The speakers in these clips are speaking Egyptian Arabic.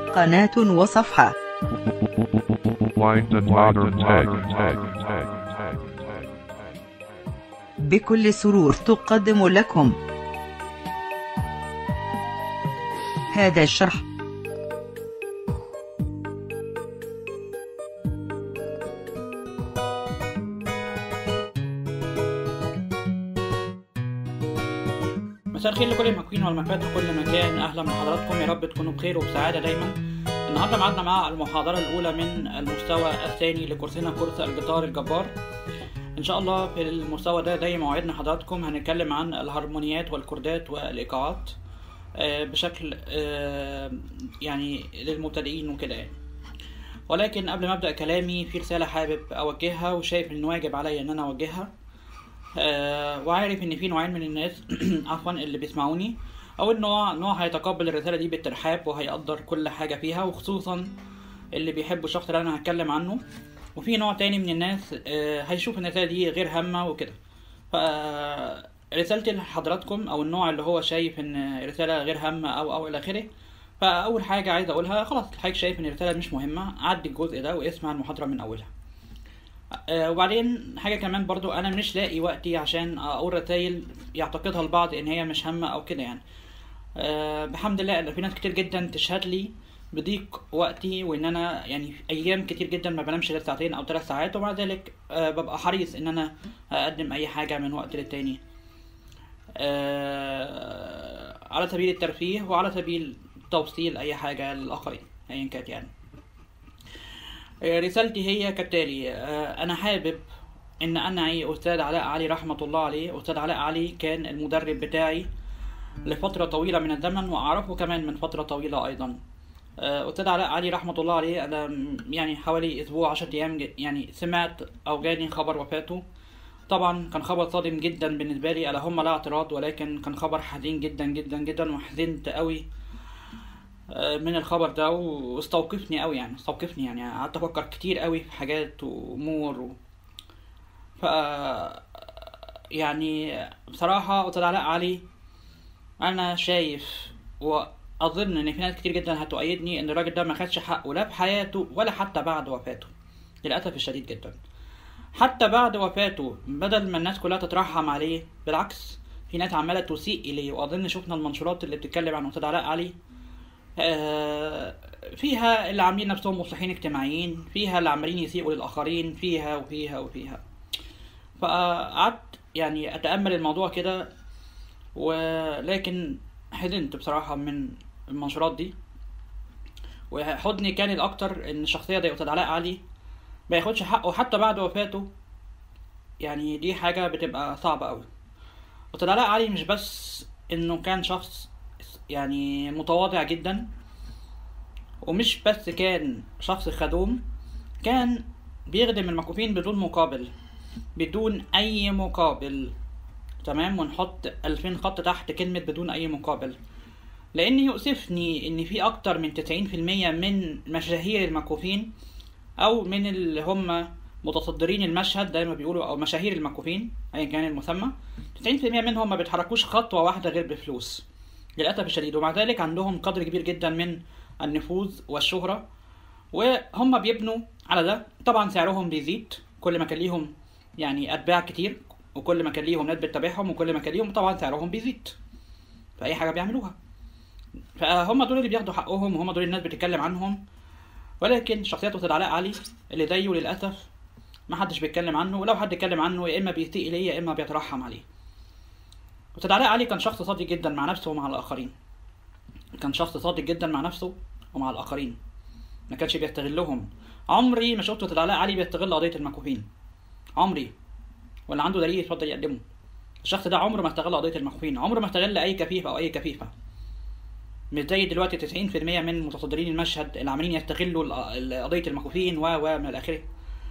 قناة وصفحة Wind and modern tech. بكل سرور تقدم لكم هذا الشرح مساء الخير لكل المكوين والمكات في كل مكان اهلا بحضراتكم يا رب تكونوا بخير وبسعاده دايما النهارده معادنا مع المحاضره الاولى من المستوى الثاني لكورسنا كورس الجيتار الجبار ان شاء الله في المستوى ده زي ما وعدنا حضراتكم هنتكلم عن الهارمونيات والكوردات والايقاعات آه، بشكل آه، يعني للمبتدئين وكده يعني ولكن قبل ما ابدا كلامي في رساله حابب اوجهها وشايف ان واجب عليا ان انا اوجهها آه، وعارف ان في نوعين من الناس عفوا اللي بيسمعوني اول نوع نوع هيتقبل الرساله دي بالترحاب وهيقدر كل حاجه فيها وخصوصا اللي بيحبوا الشخص اللي انا هتكلم عنه وفي نوع تاني من الناس آه، هيشوف ان الرساله دي غير هامه وكده ف رسالتي لحضراتكم او النوع اللي هو شايف ان الرساله غير هامه او او الى اخره فاول حاجه عايز اقولها خلاص حضرتك شايف ان الرساله مش مهمه عدي الجزء ده واسمع المحاضره من اولها آه، وبعدين حاجة كمان برضو أنا مش لاقي وقتي عشان أقول رسايل يعتقدها البعض إن هي مش هامة أو كده يعني أه بحمد الله إن في ناس كتير جدا تشهد لي بضيق وقتي وإن أنا يعني أيام كتير جدا ما بنامش غير ساعتين أو ثلاث ساعات ومع ذلك أه ببقى حريص إن أنا أقدم أي حاجة من وقت للتاني أه على سبيل الترفيه وعلى سبيل توصيل أي حاجة للآخرين أيا كانت يعني رسالتي هي كالتالي آه، أنا حابب إن أنعي أستاذ علاء علي رحمة الله عليه أستاذ علاء علي كان المدرب بتاعي لفترة طويلة من الزمن وأعرفه كمان من فترة طويلة أيضا آه، أستاذ علاء علي رحمة الله عليه أنا م- يعني حوالي أسبوع عشرة أيام ج- يعني سمعت أو جاني خبر وفاته طبعا كان خبر صادم جدا بالنسبة لي اللهم لا اعتراض ولكن كان خبر حزين جدا جدا جدا وحزنت قوي من الخبر ده واستوقفني قوي يعني استوقفني يعني قعدت افكر كتير قوي في حاجات وامور و... ف يعني بصراحة أستاذ علاء علي أنا شايف وأظن إن في ناس كتير جدا هتؤيدني إن الراجل ده ما خدش حقه لا في حياته ولا حتى بعد وفاته للأسف الشديد جدا حتى بعد وفاته بدل ما الناس كلها تترحم عليه بالعكس في ناس عمالة تسيء إليه وأظن شفنا المنشورات اللي بتتكلم عن أستاذ علاء علي آه، فيها اللي عاملين نفسهم مصلحين اجتماعيين فيها اللي عمالين يسيئوا للآخرين فيها وفيها وفيها فقعدت يعني أتأمل الموضوع كده ولكن حزنت بصراحة من المنشورات دي وحزني كان الأكتر إن شخصية زي أستاذ علاء علي ما ياخدش حقه حتى بعد وفاته يعني دي حاجة بتبقى صعبة أوي أستاذ علاء علي مش بس إنه كان شخص يعني متواضع جدا ومش بس كان شخص خدوم كان بيخدم المكفوفين بدون مقابل بدون أي مقابل تمام ونحط ألفين خط تحت كلمة بدون أي مقابل لأن يؤسفني إن في أكتر من تسعين في المية من مشاهير المكفوفين أو من اللي هم متصدرين المشهد زي ما بيقولوا أو مشاهير المكفوفين أيا كان المسمى تسعين في المية منهم ما بيتحركوش خطوة واحدة غير بفلوس للأسف الشديد ومع ذلك عندهم قدر كبير جدا من النفوذ والشهرة وهم بيبنوا على ده طبعا سعرهم بيزيد كل ما كان ليهم يعني أتباع كتير وكل ما كان ليهم ناس بتتابعهم وكل ما كان ليهم طبعا سعرهم بيزيد في أي حاجة بيعملوها فهم دول اللي بياخدوا حقهم وهم دول الناس بتتكلم عنهم ولكن شخصية أستاذ علاء علي اللي زيه للأسف ما حدش بيتكلم عنه ولو حد اتكلم عنه يا إما بيسيء إليه يا إما بيترحم عليه أستاذ علاء علي كان شخص صادق جدا مع نفسه ومع الآخرين كان شخص صادق جدا مع نفسه ومع الآخرين ما كانش بيستغلهم عمري ما شفت أستاذ علاء علي بيستغل قضية المكفوفين عمري واللي عنده دليل يتفضل يقدمه الشخص ده عمره ما استغل قضية المكفوفين عمره ما استغل أي كفيف أو أي كفيفة مش زي دلوقتي تسعين في المية من متصدرين المشهد اللي عاملين يستغلوا ال- ال- قضية المكفوفين و و من الآخره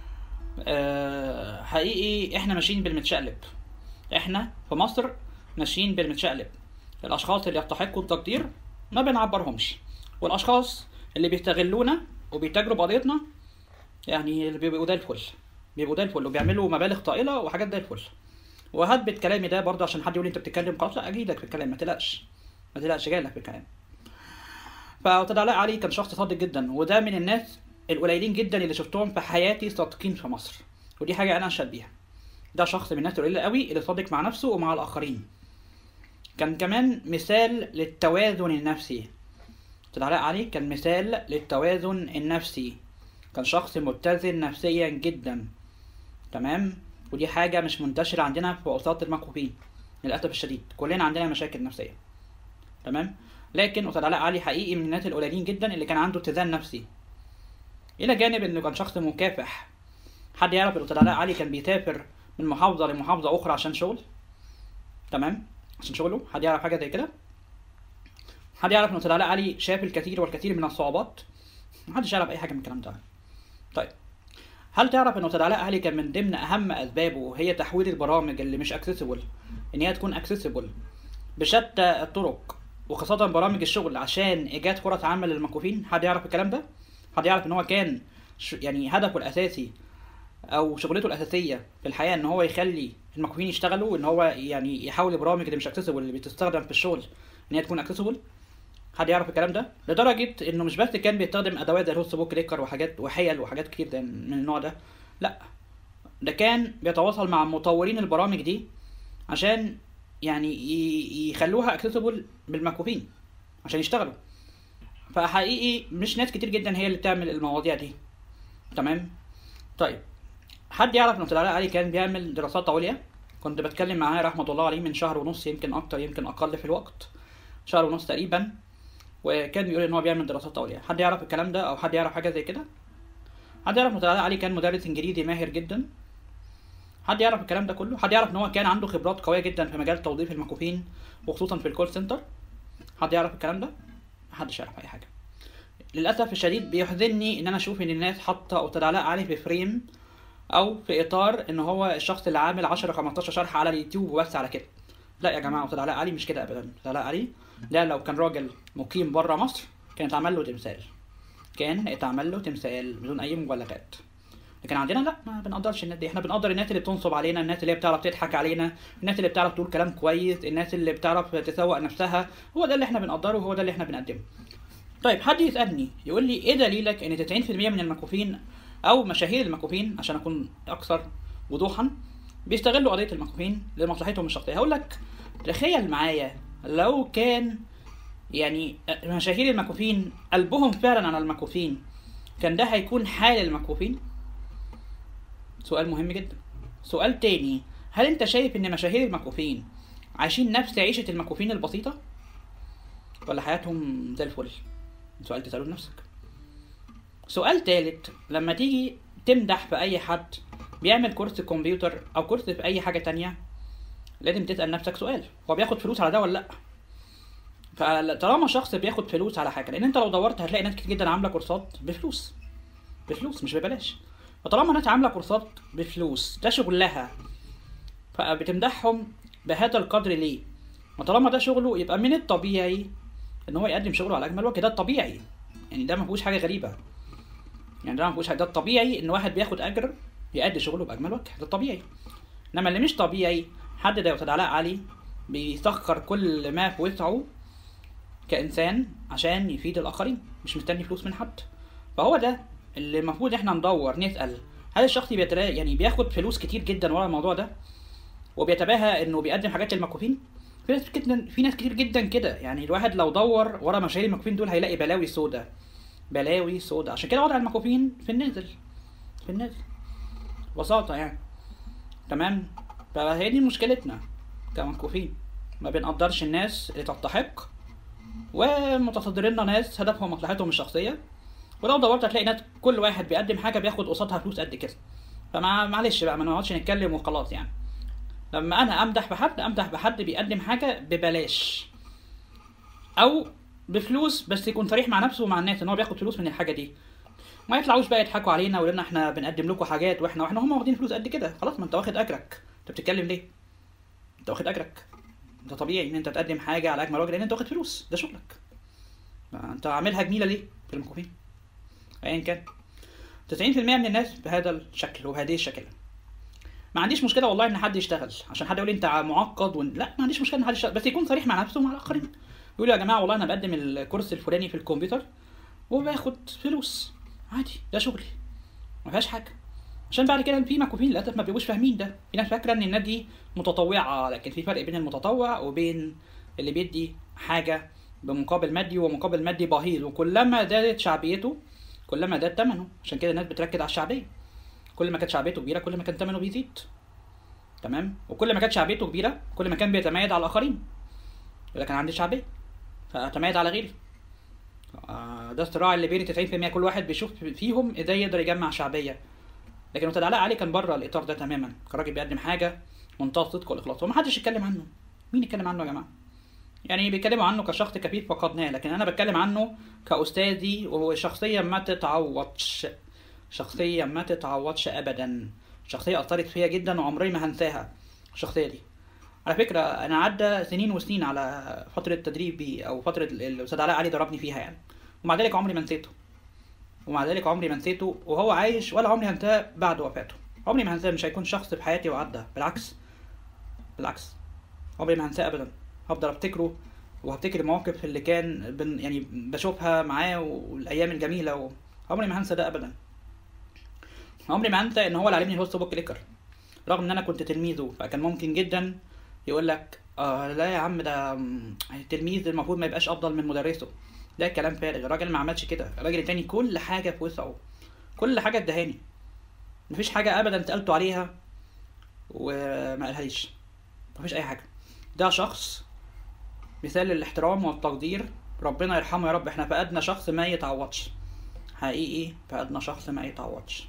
أه حقيقي احنا ماشيين بالمتشقلب احنا في مصر ماشيين بالمتشقلب الاشخاص اللي يستحقوا التقدير ما بنعبرهمش والاشخاص اللي بيستغلونا وبيتاجروا بقضيتنا يعني اللي بيبقوا ده الفل بيبقوا ده الفل وبيعملوا مبالغ طائله وحاجات ده الفل وهثبت كلامي ده برضه عشان حد يقول لي انت بتتكلم خلاص لا اجيلك في الكلام ما تقلقش ما تقلقش جايلك في الكلام فأستاذ علاء علي كان شخص صادق جدا وده من الناس القليلين جدا اللي شفتهم في حياتي صادقين في مصر ودي حاجة أنا أشهد بيها ده شخص من الناس القليلة قوي اللي صادق مع نفسه ومع الآخرين كان كمان مثال للتوازن النفسي أستاذ علاء علي كان مثال للتوازن النفسي كان شخص متزن نفسيا جدا تمام ودي حاجة مش منتشرة عندنا في أوساط المكفوفين للأسف الشديد كلنا عندنا مشاكل نفسية تمام لكن أستاذ علاء علي حقيقي من الناس القليلين جدا اللي كان عنده اتزان نفسي إلى جانب إنه كان شخص مكافح حد يعرف إن أستاذ علاء علي كان بيسافر من محافظة لمحافظة أخرى عشان شغل تمام عشان شغله حد يعرف حاجة زي كده حد يعرف إن أستاذ علاء علي شاف الكثير والكثير من الصعوبات محدش يعرف أي حاجة من الكلام ده طيب هل تعرف ان استاذ علاء علي كان من ضمن اهم اسبابه هي تحويل البرامج اللي مش اكسسبل ان هي تكون اكسسبل بشتى الطرق وخاصة برامج الشغل عشان ايجاد فرص عمل للمكفوفين حد يعرف الكلام ده حد يعرف ان هو كان ش- يعني هدفه الاساسي او شغلته الاساسيه في الحياه ان هو يخلي المكفوفين يشتغلوا ان هو يعني يحول البرامج اللي مش اكسسبل اللي بتستخدم في الشغل ان هي تكون اكسسبل حد يعرف الكلام ده لدرجه انه مش بس كان بيستخدم ادوات زي الهوست بوك ليكر وحاجات وحيل وحاجات كتير ده من النوع ده لا ده كان بيتواصل مع مطورين البرامج دي عشان يعني ي- يخلوها اكسسبل بالمكفوفين عشان يشتغلوا فحقيقي مش ناس كتير جدا هي اللي بتعمل المواضيع دي تمام طيب حد يعرف ان استاذ علاء علي كان بيعمل دراسات عليا كنت بتكلم معاه رحمه الله عليه من شهر ونص يمكن اكتر يمكن اقل في الوقت شهر ونص تقريبا وكان بيقول ان هو بيعمل دراسات عليا حد يعرف الكلام ده او حد يعرف حاجه زي كده حد يعرف ان استاذ علاء علي كان مدرس انجليزي ماهر جدا حد يعرف الكلام ده كله حد يعرف ان هو كان عنده خبرات قويه جدا في مجال توظيف المكفوفين وخصوصا في الكول سنتر حد يعرف الكلام ده محدش يعرف اي حاجه للاسف الشديد بيحزنني ان انا اشوف ان الناس حاطه استاذ علاء علي في فريم او في اطار ان هو الشخص اللي عامل 10 15 شرح على اليوتيوب وبس على كده لا يا جماعه استاذ علاء علي مش كده ابدا استاذ علاء علي ده لو كان راجل مقيم بره مصر كان اتعمل له تمثال كان اتعمل له تمثال بدون اي مبالغات لكن عندنا لا ما بنقدرش الناس دي احنا بنقدر الناس اللي بتنصب علينا الناس اللي هي بتعرف تضحك علينا الناس اللي بتعرف تقول كلام كويس الناس اللي بتعرف تسوق نفسها هو ده اللي احنا بنقدره وهو ده اللي احنا بنقدمه طيب حد يسالني يقول لي ايه دليلك ان 90% من المكفوفين او مشاهير المكفوفين عشان اكون اكثر وضوحا بيستغلوا قضيه المكفوفين لمصلحتهم الشخصيه هقول لك تخيل معايا لو كان يعني مشاهير المكفوفين قلبهم فعلا على المكفوفين كان ده هيكون حال المكفوفين سؤال مهم جدا سؤال تاني هل انت شايف ان مشاهير المكفوفين عايشين نفس عيشة المكفوفين البسيطة ولا حياتهم زي الفل سؤال تسأله لنفسك سؤال تالت لما تيجي تمدح في اي حد بيعمل كورس كمبيوتر او كورس في اي حاجة تانية لازم تسأل نفسك سؤال هو بياخد فلوس على ده ولا لا فطالما شخص بياخد فلوس على حاجة لان انت لو دورت هتلاقي ناس كتير جدا عاملة كورسات بفلوس بفلوس مش ببلاش فطالما ناس عاملة كورسات بفلوس ده شغلها فبتمدحهم بهذا القدر ليه وطالما ده شغله يبقى من الطبيعي ان هو يقدم شغله على اجمل وجه ده الطبيعي يعني ده ما فيهوش حاجه غريبه يعني ده ما فيهوش حاجه ده الطبيعي ان واحد بياخد اجر يأدي شغله باجمل وجه ده الطبيعي انما اللي مش طبيعي حد ده يا علاء علي بيسخر كل ما في وسعه كانسان عشان يفيد الاخرين مش مستني فلوس من حد فهو ده اللي المفروض احنا ندور نسال هل الشخص بيترا يعني بياخد فلوس كتير جدا ورا الموضوع ده وبيتباهى انه بيقدم حاجات للمكفوفين في ناس جدا في ناس كتير جدا كده يعني الواحد لو دور ورا مشاهير المكفوفين دول هيلاقي بلاوي سودا بلاوي سودا عشان كده وضع المكفوفين في النازل في النازل ببساطة يعني تمام فهي دي مشكلتنا كمكفوفين ما بنقدرش الناس اللي تستحق ومتصدرين لنا ناس هدفهم مصلحتهم الشخصية ولو دورت هتلاقي ناس كل واحد بيقدم حاجة بياخد قصادها فلوس قد كده فمع معلش بقى ما نقعدش نتكلم وخلاص يعني لما انا امدح بحد امدح بحد بيقدم حاجه ببلاش او بفلوس بس يكون صريح مع نفسه ومع الناس ان هو بياخد فلوس من الحاجه دي ما يطلعوش بقى يضحكوا علينا ويقولوا لنا احنا بنقدم لكم حاجات واحنا واحنا هم واخدين فلوس قد كده خلاص ما انت واخد اجرك انت بتتكلم ليه انت واخد اجرك انت طبيعي ان انت تقدم حاجه على اجمل وجه لان انت واخد فلوس ده شغلك ما انت عاملها جميله ليه في المكوفين ايا كان 90% من الناس بهذا الشكل وبهذه الشكل ما عنديش مشكله والله ان حد يشتغل عشان حد يقول لي انت معقد و... لا ما عنديش مشكله ان حد يشتغل بس يكون صريح مع نفسه ومع الاخرين يقول يا جماعه والله انا بقدم الكورس الفلاني في الكمبيوتر وباخد فلوس عادي ده شغلي ما فيهاش حاجه عشان بعد كده في مكوفين للاسف ما بيبقوش فاهمين ده في ناس فاكره ان الناس دي متطوعه لكن في فرق بين المتطوع وبين اللي بيدي حاجه بمقابل مادي ومقابل مادي بهيض وكلما زادت شعبيته كلما زاد ثمنه عشان كده الناس بتركز على الشعبيه كل ما كانت شعبيته كبيره كل ما كان ثمنه بيزيد تمام وكل ما كانت شعبيته كبيره كل ما كان بيتميز على الاخرين يقول لك انا عندي شعبيه فاتميز على غيري آه، ده الصراع اللي بين 90% كل واحد بيشوف فيهم ازاي يقدر يجمع شعبيه لكن استاذ علاء علي كان بره الاطار ده تماما كان راجل بيقدم حاجه منتهى الصدق والاخلاص ومحدش يتكلم عنه مين يتكلم عنه يا جماعه يعني بيتكلموا عنه كشخص كفيف فقدناه لكن انا بتكلم عنه كاستاذي وشخصيه ما تتعوضش شخصيه ما تتعوضش ابدا شخصيه اثرت فيا جدا وعمري ما هنساها الشخصيه دي على فكره انا عدى سنين وسنين على فتره تدريبي او فتره ال- الاستاذ علاء علي ضربني فيها يعني ومع ذلك عمري ما نسيته ومع ذلك عمري ما نسيته وهو عايش ولا عمري هنساه بعد وفاته عمري ما هنساه مش هيكون شخص في حياتي وعدى بالعكس بالعكس عمري ما هنساه ابدا هفضل افتكره وهفتكر المواقف اللي كان بن يعني بشوفها معاه والايام الجميله وعمري ما هنسى ده ابدا عمري ما هنسى ان هو اللي علمني الهوست بوك ليكر رغم ان انا كنت تلميذه فكان ممكن جدا يقول لك آه لا يا عم ده م، التلميذ المفروض ما يبقاش افضل من مدرسه ده كلام فارغ الراجل ما عملش كده الراجل اداني كل حاجه في وسعه كل حاجه ادهاني مفيش حاجه ابدا سالته عليها وما قالهاليش مفيش اي حاجه ده شخص مثال للاحترام والتقدير ربنا يرحمه يا رب احنا فقدنا شخص ما يتعوضش حقيقي فقدنا شخص ما يتعوضش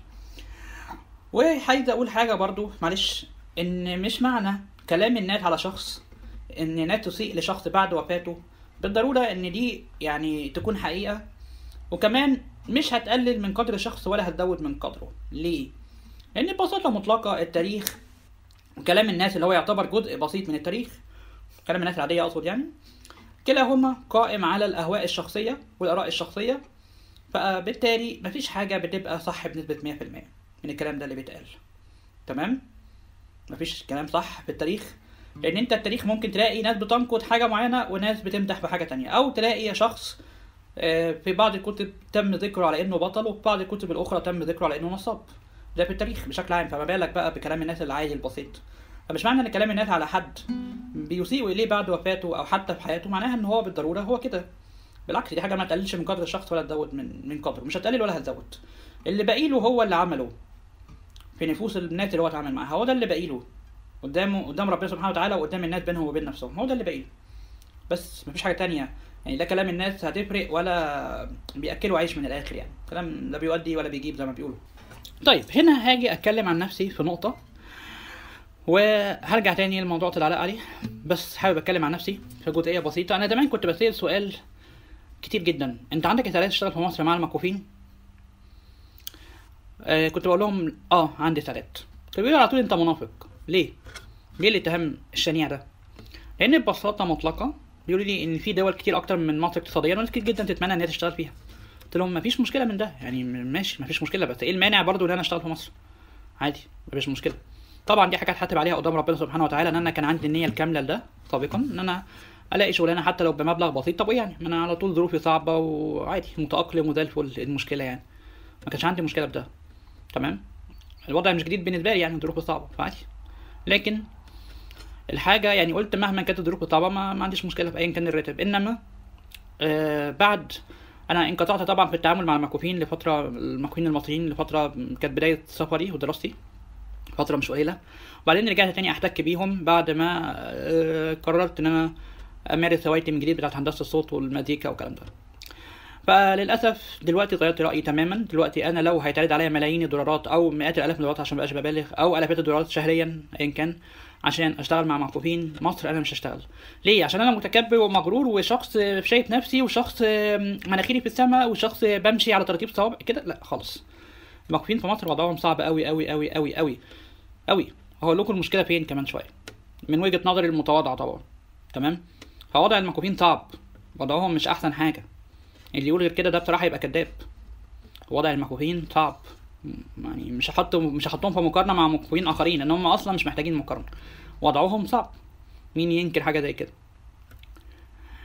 وعايز اقول حاجه برضو معلش ان مش معنى كلام الناس على شخص ان ناس تسيء لشخص بعد وفاته بالضروره ان دي يعني تكون حقيقه وكمان مش هتقلل من قدر الشخص ولا هتزود من قدره ليه لان ببساطه مطلقه التاريخ وكلام الناس اللي هو يعتبر جزء بسيط من التاريخ كلام الناس العاديه اقصد يعني كلاهما قائم على الاهواء الشخصيه والاراء الشخصيه فبالتالي مفيش حاجه بتبقى صح بنسبه 100% من الكلام ده اللي بيتقال تمام مفيش كلام صح في التاريخ لان انت التاريخ ممكن تلاقي ناس بتنقد حاجه معينه وناس بتمدح في حاجه تانية او تلاقي شخص آه، في بعض الكتب تم ذكره على انه بطل وفي بعض الكتب الاخرى تم ذكره على انه نصاب ده في التاريخ بشكل عام فما بالك بقى بكلام الناس العادي البسيط فمش معنى ان كلام الناس على حد بيسيئوا اليه بعد وفاته او حتى في حياته معناها ان هو بالضروره هو كده بالعكس دي حاجه ما تقللش من قدر الشخص ولا تزود من من قدره مش هتقلل ولا هتزود اللي باقي له هو اللي عمله في نفوس الناس اللي هو اتعامل معاها هو ده اللي باقي له قدامه قدام ربنا سبحانه وتعالى وقدام الناس بينهم وبين نفسهم هو ده اللي باقي له بس مفيش حاجه تانية يعني لا كلام الناس هتفرق ولا بياكلوا عيش من الاخر يعني كلام لا بيودي ولا بيجيب زي ما بيقولوا طيب هنا هاجي اتكلم عن نفسي في نقطه وهرجع تاني لموضوع طلع علاء علي بس حابب اتكلم عن نفسي في جزئيه بسيطه انا زمان كنت بسال سؤال كتير جدا انت عندك استعداد تشتغل في مصر مع المكفوفين آه كنت بقول لهم اه عندي استعداد كانوا بيقولوا على طول انت منافق ليه ليه الاتهام الشنيع ده لان ببساطه مطلقه بيقولوا لي ان في دول كتير اكتر من مصر اقتصاديا وناس كتير جدا تتمنى ان هي تشتغل فيها قلت لهم مفيش مشكله من ده يعني م- ماشي مفيش مشكله بس ايه المانع برضو ان انا اشتغل في مصر عادي مفيش مشكله طبعا دي حاجات هتبقى عليها قدام ربنا سبحانه وتعالى ان انا كان عندي النيه الكامله لده سابقا ان انا الاقي شغلانه حتى لو بمبلغ بسيط طب إيه يعني ما انا على طول ظروفي صعبه وعادي متاقلم وزي الفل إيه المشكله يعني ما كانش عندي مشكله بده تمام الوضع مش جديد بالنسبه لي يعني ظروفي صعبه فعادي لكن الحاجه يعني قلت مهما كانت الظروف صعبه ما, ما عنديش مشكله في ايا كان الراتب انما آه بعد انا انقطعت طبعا في التعامل مع المكفوفين لفتره المكفوفين المصريين لفتره كانت بدايه سفري ودراستي فتره مش قليله وبعدين رجعت تاني احتك بيهم بعد ما آه، قررت ان انا امارس هوايتي من جديد بتاعت هندسه الصوت والمزيكا والكلام ده فللاسف دلوقتي غيرت رايي تماما دلوقتي انا لو هيتعرض عليا ملايين الدولارات او مئات الالاف من الدولارات عشان مبقاش ببالغ او الافات الدولارات شهريا ايا كان عشان اشتغل مع مكفوفين مصر انا مش هشتغل ليه عشان انا متكبر ومغرور وشخص شايف نفسي وشخص مناخيري في السماء وشخص بمشي على تراتيب صوابع كده لا خالص المكفوفين في مصر وضعهم صعب قوي قوي قوي قوي قوي قوي هقول لكم المشكله فين كمان شويه من وجهه نظري المتواضعه طبعا تمام فوضع المكفوفين صعب وضعهم مش احسن حاجه اللي يقول غير كده ده بصراحه يبقى كذاب وضع المكفوفين صعب يعني مش هحط مش هحطهم في مقارنه مع مكفوفين اخرين لان هم اصلا مش محتاجين مقارنه وضعهم صعب مين ينكر حاجه زي كده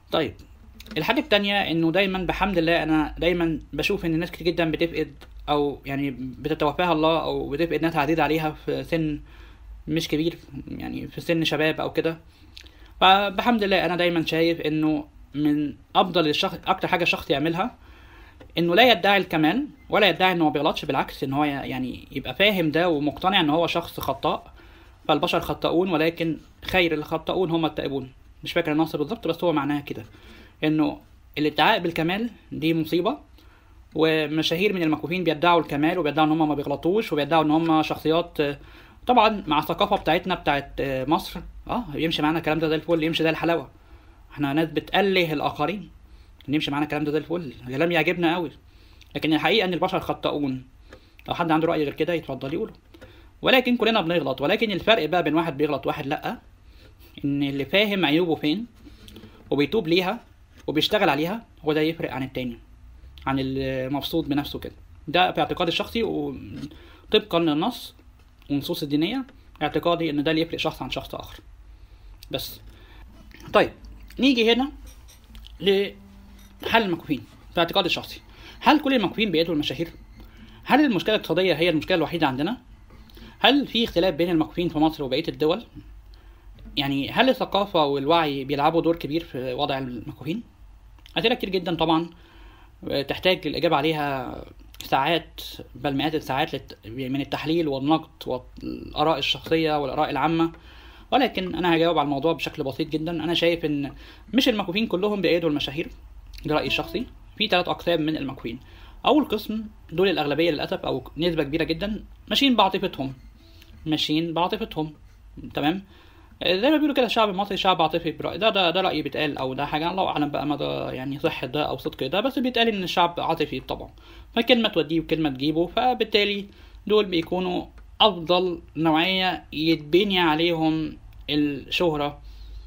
طيب الحاجة التانية انه دايما بحمد الله انا دايما بشوف ان ناس كتير جدا بتفقد او يعني بتتوفاها الله او بتفقد ناس عزيز عليها في سن مش كبير يعني في سن شباب او كده فبحمد الله انا دايما شايف انه من افضل الشخص اكتر حاجة الشخص يعملها انه لا يدعي الكمال ولا يدعي انه ما بيغلطش بالعكس ان هو يعني يبقى فاهم ده ومقتنع ان هو شخص خطاء فالبشر خطاؤون ولكن خير الخطاؤون هم التائبون مش فاكر النص بالظبط بس هو معناها كده انه الادعاء بالكمال دي مصيبة ومشاهير من المكفوفين بيدعوا الكمال وبيدعوا ان هم ما بيغلطوش وبيدعوا ان هم شخصيات آه، طبعا مع الثقافة بتاعتنا بتاعت آه، مصر اه يمشي معانا الكلام ده زي الفل يمشي ده الحلاوة احنا ناس بتأله الآخرين يمشي معانا الكلام ده زي الفل كلام يعجبنا قوي لكن الحقيقة ان البشر خطاؤون لو حد عنده رأي غير كده يتفضل يقوله ولكن كلنا بنغلط ولكن الفرق بقى بين واحد بيغلط وواحد لأ ان اللي فاهم عيوبه فين وبيتوب ليها وبيشتغل عليها هو ده يفرق عن التاني عن المبسوط بنفسه كده ده في اعتقادي الشخصي وطبقا للنص والنصوص الدينية اعتقادي ان ده اللي يفرق شخص عن شخص اخر بس طيب نيجي هنا لحل المكفوفين في اعتقادي الشخصي هل كل المكفوفين بيدوا المشاهير؟ هل المشكلة الاقتصادية هي المشكلة الوحيدة عندنا؟ هل في اختلاف بين المكفوفين في مصر وبقية الدول؟ يعني هل الثقافة والوعي بيلعبوا دور كبير في وضع المكفوفين؟ أسئلة كتير جدا طبعا تحتاج الإجابة عليها ساعات بل مئات الساعات للت- من التحليل والنقد والآراء الشخصية والآراء العامة ولكن أنا هجاوب على الموضوع بشكل بسيط جدا أنا شايف إن مش المكفوفين كلهم بيأيدوا المشاهير ده رأيي الشخصي في ثلاث أقسام من المكفوفين أول قسم دول الأغلبية للأسف أو نسبة كبيرة جدا ماشيين بعاطفتهم ماشيين بعاطفتهم تمام زي ما بيقولوا كده الشعب المصري شعب عاطفي برأي ده ده ده رأي بيتقال او ده حاجة الله اعلم بقى مدى يعني صحة ده او صدق ده بس بيتقال ان الشعب عاطفي طبعا فكلمة توديه وكلمة تجيبه فبالتالي دول بيكونوا افضل نوعية يتبني عليهم الشهرة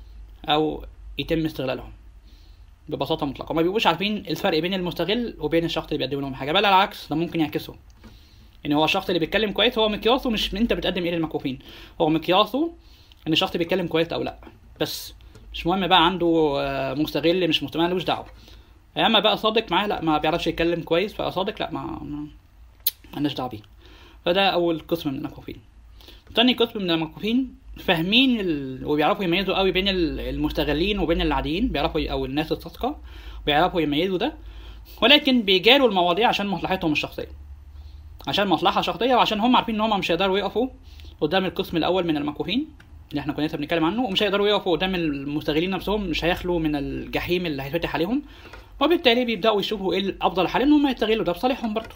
او يتم استغلالهم ببساطة مطلقة ما بيبقوش عارفين الفرق بين المستغل وبين الشخص اللي بيقدم لهم حاجة بل العكس ده ممكن يعكسه ان هو الشخص اللي بيتكلم كويس هو مقياسه مش انت بتقدم ايه للمكفوفين هو مقياسه ان الشخص بيتكلم كويس او لا بس مش مهم بقى عنده آه، مستغل مش مستمع ملوش دعوه اما بقى صادق معاه لا ما بيعرفش يتكلم كويس فصادق لا ما ما مالناش دعوه بيه فده اول قسم من المكفوفين تاني قسم من المكفوفين فاهمين ال... وبيعرفوا يميزوا قوي بين ال- المستغلين وبين العاديين بيعرفوا ي- او الناس الصادقه بيعرفوا يميزوا ده ولكن بيجاروا المواضيع عشان مصلحتهم الشخصيه عشان مصلحه شخصيه وعشان هم عارفين ان هم مش هيقدروا يقفوا قدام القسم الاول من المكفوفين اللي احنا كنا لسه بنتكلم عنه ومش هيقدروا يقفوا قدام المستغلين نفسهم مش هيخلوا من الجحيم اللي هيتفتح عليهم وبالتالي بيبداوا يشوفوا ايه الافضل حل ان هم يستغلوا ده بصالحهم برضه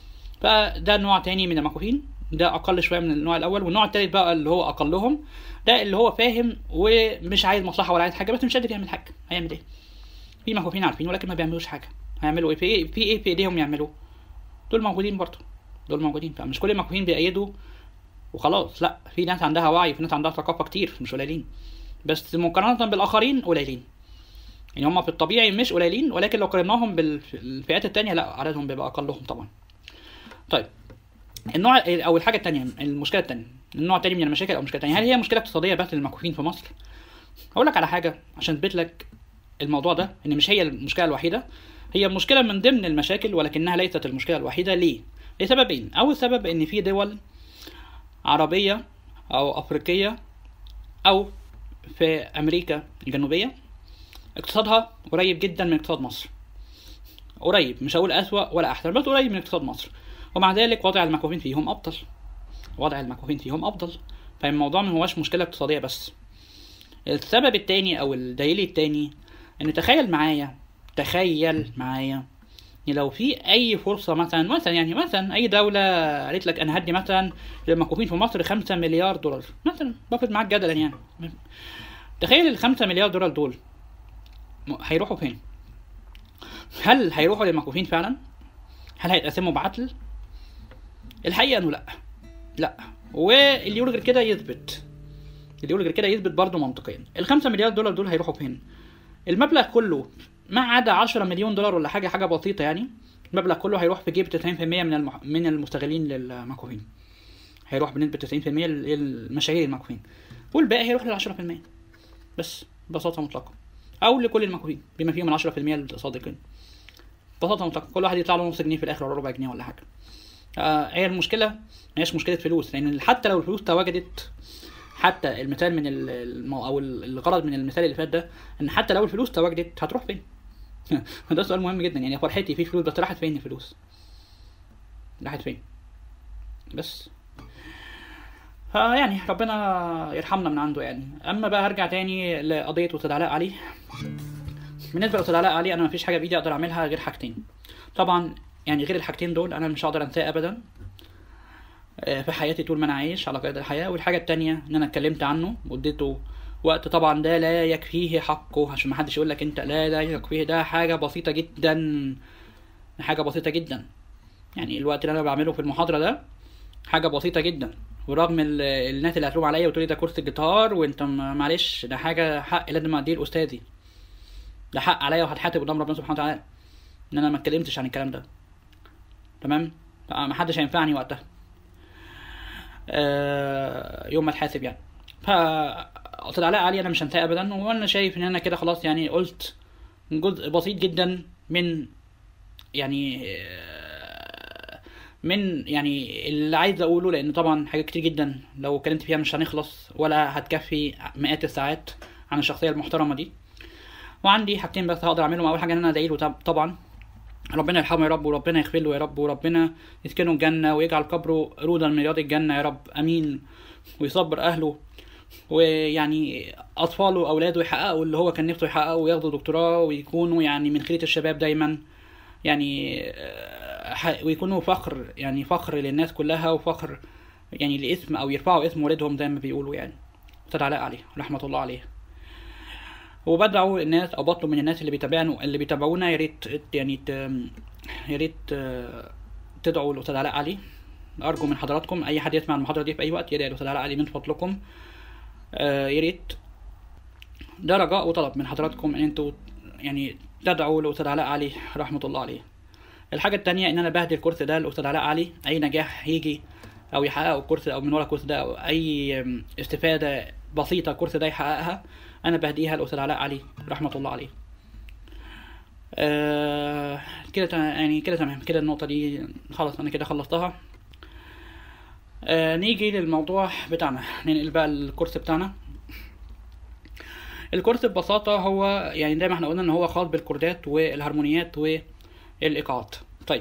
فده نوع تاني من المكفوفين ده اقل شويه من النوع الاول والنوع التالت بقى اللي هو اقلهم ده اللي هو فاهم ومش عايز مصلحه ولا عايز حاجه بس مش قادر يعمل حاجه هيعمل ايه في مكفوفين عارفين ولكن ما بيعملوش حاجه هيعملوا ايه في ايه في ايه في ايديهم يعملوه دول موجودين برضه دول موجودين فمش كل المكفوفين بيأيدوا وخلاص لا في ناس عندها وعي في ناس عندها ثقافه كتير مش قليلين بس مقارنه بالاخرين قليلين يعني هم في الطبيعي مش قليلين ولكن لو قارناهم بالفئات التانية لا عددهم بيبقى اقلهم طبعا طيب النوع او الحاجه التانية المشكله التانية النوع التاني من المشاكل او المشكله التانية هل هي مشكله اقتصاديه بس للمكفوفين في مصر هقول لك على حاجه عشان اثبت لك الموضوع ده ان مش هي المشكله الوحيده هي مشكله من ضمن المشاكل ولكنها ليست المشكله الوحيده ليه لسببين اول سبب ان في دول عربيه او افريقيه او في امريكا الجنوبيه اقتصادها قريب جدا من اقتصاد مصر قريب مش هقول اسوأ ولا احسن بس قريب من اقتصاد مصر ومع ذلك وضع المكفوفين فيهم افضل وضع المكفوفين فيهم افضل فالموضوع ما هوش مشكله اقتصاديه بس السبب التاني او الدليل التاني ان تخيل معايا تخيل معايا ان لو في اي فرصه مثلا مثلا يعني مثلا اي دوله قالت لك انا هدي مثلا للمكفوفين في مصر 5 مليار دولار مثلا بفرض معاك جدلا يعني تخيل ال 5 مليار دولار دول م- هيروحوا فين؟ هل هيروحوا للمكفوفين فعلا؟ هل هيتقسموا بعدل؟ الحقيقه انه لا لا واللي يقول غير كده يثبت اللي يقول غير كده يثبت برضه منطقيا ال 5 مليار دولار دول هيروحوا فين؟ المبلغ كله ما عدا 10 مليون دولار ولا حاجه حاجه بسيطه يعني المبلغ كله هيروح في جيب 90% من المح... من المستغلين للمكفوفين هيروح بنسبه 90% للمشاهير المكفوفين والباقي هيروح لل 10% بس ببساطه مطلقه او لكل المكفوفين بما فيهم ال 10% الصادقين ببساطه مطلقه كل واحد يطلع له نص جنيه في الاخر ولا ربع جنيه ولا حاجه آه هي المشكله ما هيش مشكله فلوس لان حتى لو الفلوس تواجدت حتى المثال من ال- المو... او ال- الغرض من المثال اللي فات ده ان حتى لو الفلوس تواجدت هتروح فين؟ ده سؤال مهم جدا يعني فرحتي في فلوس بس راحت فين الفلوس؟ راحت فين؟ بس فيعني ربنا يرحمنا من عنده يعني اما بقى هرجع تاني لقضيه استاذ علاء علي بالنسبه لاستاذ علاء علي انا مفيش حاجه بايدي اقدر اعملها غير حاجتين طبعا يعني غير الحاجتين دول انا مش هقدر انساه ابدا آه، في حياتي طول ما انا عايش على قيد الحياه والحاجه التانية ان انا اتكلمت عنه واديته وقت طبعا ده لا يكفيه حقه عشان ما حدش يقول لك انت لا لا يكفيه ده حاجه بسيطه جدا حاجه بسيطه جدا يعني الوقت اللي انا بعمله في المحاضره ده حاجه بسيطه جدا ورغم ال- الناس اللي هتلوم عليا وتقول لي ده كورس الجيتار وانت م- معلش ده حاجه حق لازم اديه لاستاذي ده حق عليا وهتحاسب قدام ربنا سبحانه وتعالى ان انا ما اتكلمتش عن الكلام ده تمام ما حدش هينفعني وقتها آه يوم ما اتحاسب يعني ف قلت علاء علي انا مش هنساه ابدا وانا شايف ان انا كده خلاص يعني قلت جزء بسيط جدا من يعني آه، من يعني اللي عايز اقوله لان طبعا حاجات كتير جدا لو اتكلمت فيها مش هنخلص ولا هتكفي مئات الساعات عن الشخصيه المحترمه دي وعندي حاجتين بس هقدر اعملهم اول حاجه ان انا ادعي له طب- طبعا ربنا يرحمه يا رب وربنا يغفر له يا رب وربنا يسكنه الجنه ويجعل قبره روضا من رياض الجنه يا رب امين ويصبر اهله ويعني اطفاله واولاده يحققوا اللي هو كان نفسه يحققه وياخدوا دكتوراه ويكونوا يعني من خيرة الشباب دايما يعني آه، ح- ويكونوا فخر يعني فخر للناس كلها وفخر يعني لاسم او يرفعوا اسم والدهم زي ما بيقولوا يعني استاذ علاء عليه رحمه الله عليه وبدعو الناس او بطلب من الناس اللي بيتابعنا اللي بيتابعونا يا ريت يعني ت- يا ريت آه، تدعوا الاستاذ علاء علي ارجو من حضراتكم اي حد يسمع المحاضره دي في اي وقت يدعي الاستاذ علاء علي من فضلكم آه، يا ريت ده رجاء وطلب من حضراتكم ان انتوا يعني تدعوا لاستاذ علاء علي رحمه الله عليه الحاجه التانية ان انا بهدي الكورس ده لاستاذ علاء علي اي نجاح هيجي او يحققه الكورس او من ورا الكورس ده او اي ام، استفاده بسيطه الكورس ده يحققها انا بهديها لاستاذ علاء علي رحمه الله عليه آه كده تمام- يعني كده تمام كده النقطه دي خلاص انا كده خلصتها آه نيجي للموضوع بتاعنا ننقل بقى الكورس بتاعنا الكورس ببساطة هو يعني زي ما احنا قلنا ان هو خاص بالكوردات والهارمونيات والايقاعات طيب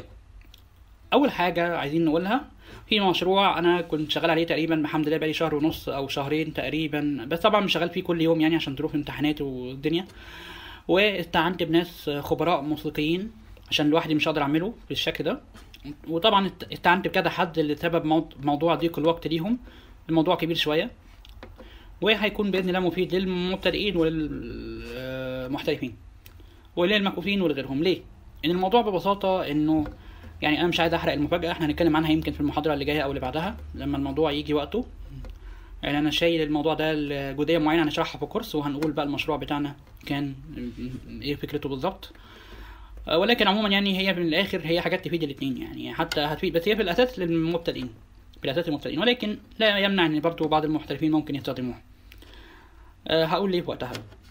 اول حاجة عايزين نقولها في مشروع انا كنت شغال عليه تقريبا الحمد لله بقالي شهر ونص او شهرين تقريبا بس طبعا مش شغال فيه كل يوم يعني عشان ظروف امتحانات والدنيا واستعنت بناس خبراء موسيقيين عشان لوحدي مش هقدر اعمله بالشكل ده وطبعا است- استعنت بكذا حد لسبب مو- موضوع ضيق الوقت ليهم الموضوع كبير شويه وهيكون باذن الله مفيد للمبتدئين وللمحترفين وللمكفوفين ولغيرهم ليه ان الموضوع ببساطه انه يعني انا مش عايز احرق المفاجاه احنا هنتكلم عنها يمكن في المحاضره اللي جايه او اللي بعدها لما الموضوع يجي وقته يعني انا شايل الموضوع ده لجزئيه معينه هنشرحها في الكورس وهنقول بقى المشروع بتاعنا كان ايه فكرته بالظبط آه، ولكن عموما يعني هي في الاخر هي حاجات تفيد الاثنين يعني حتى هتفيد بس هي في الاساس للمبتدئين في الاساس للمبتدئين ولكن لا يمنع ان برضه بعض المحترفين ممكن يستخدموها أه هقول ليه في وقتها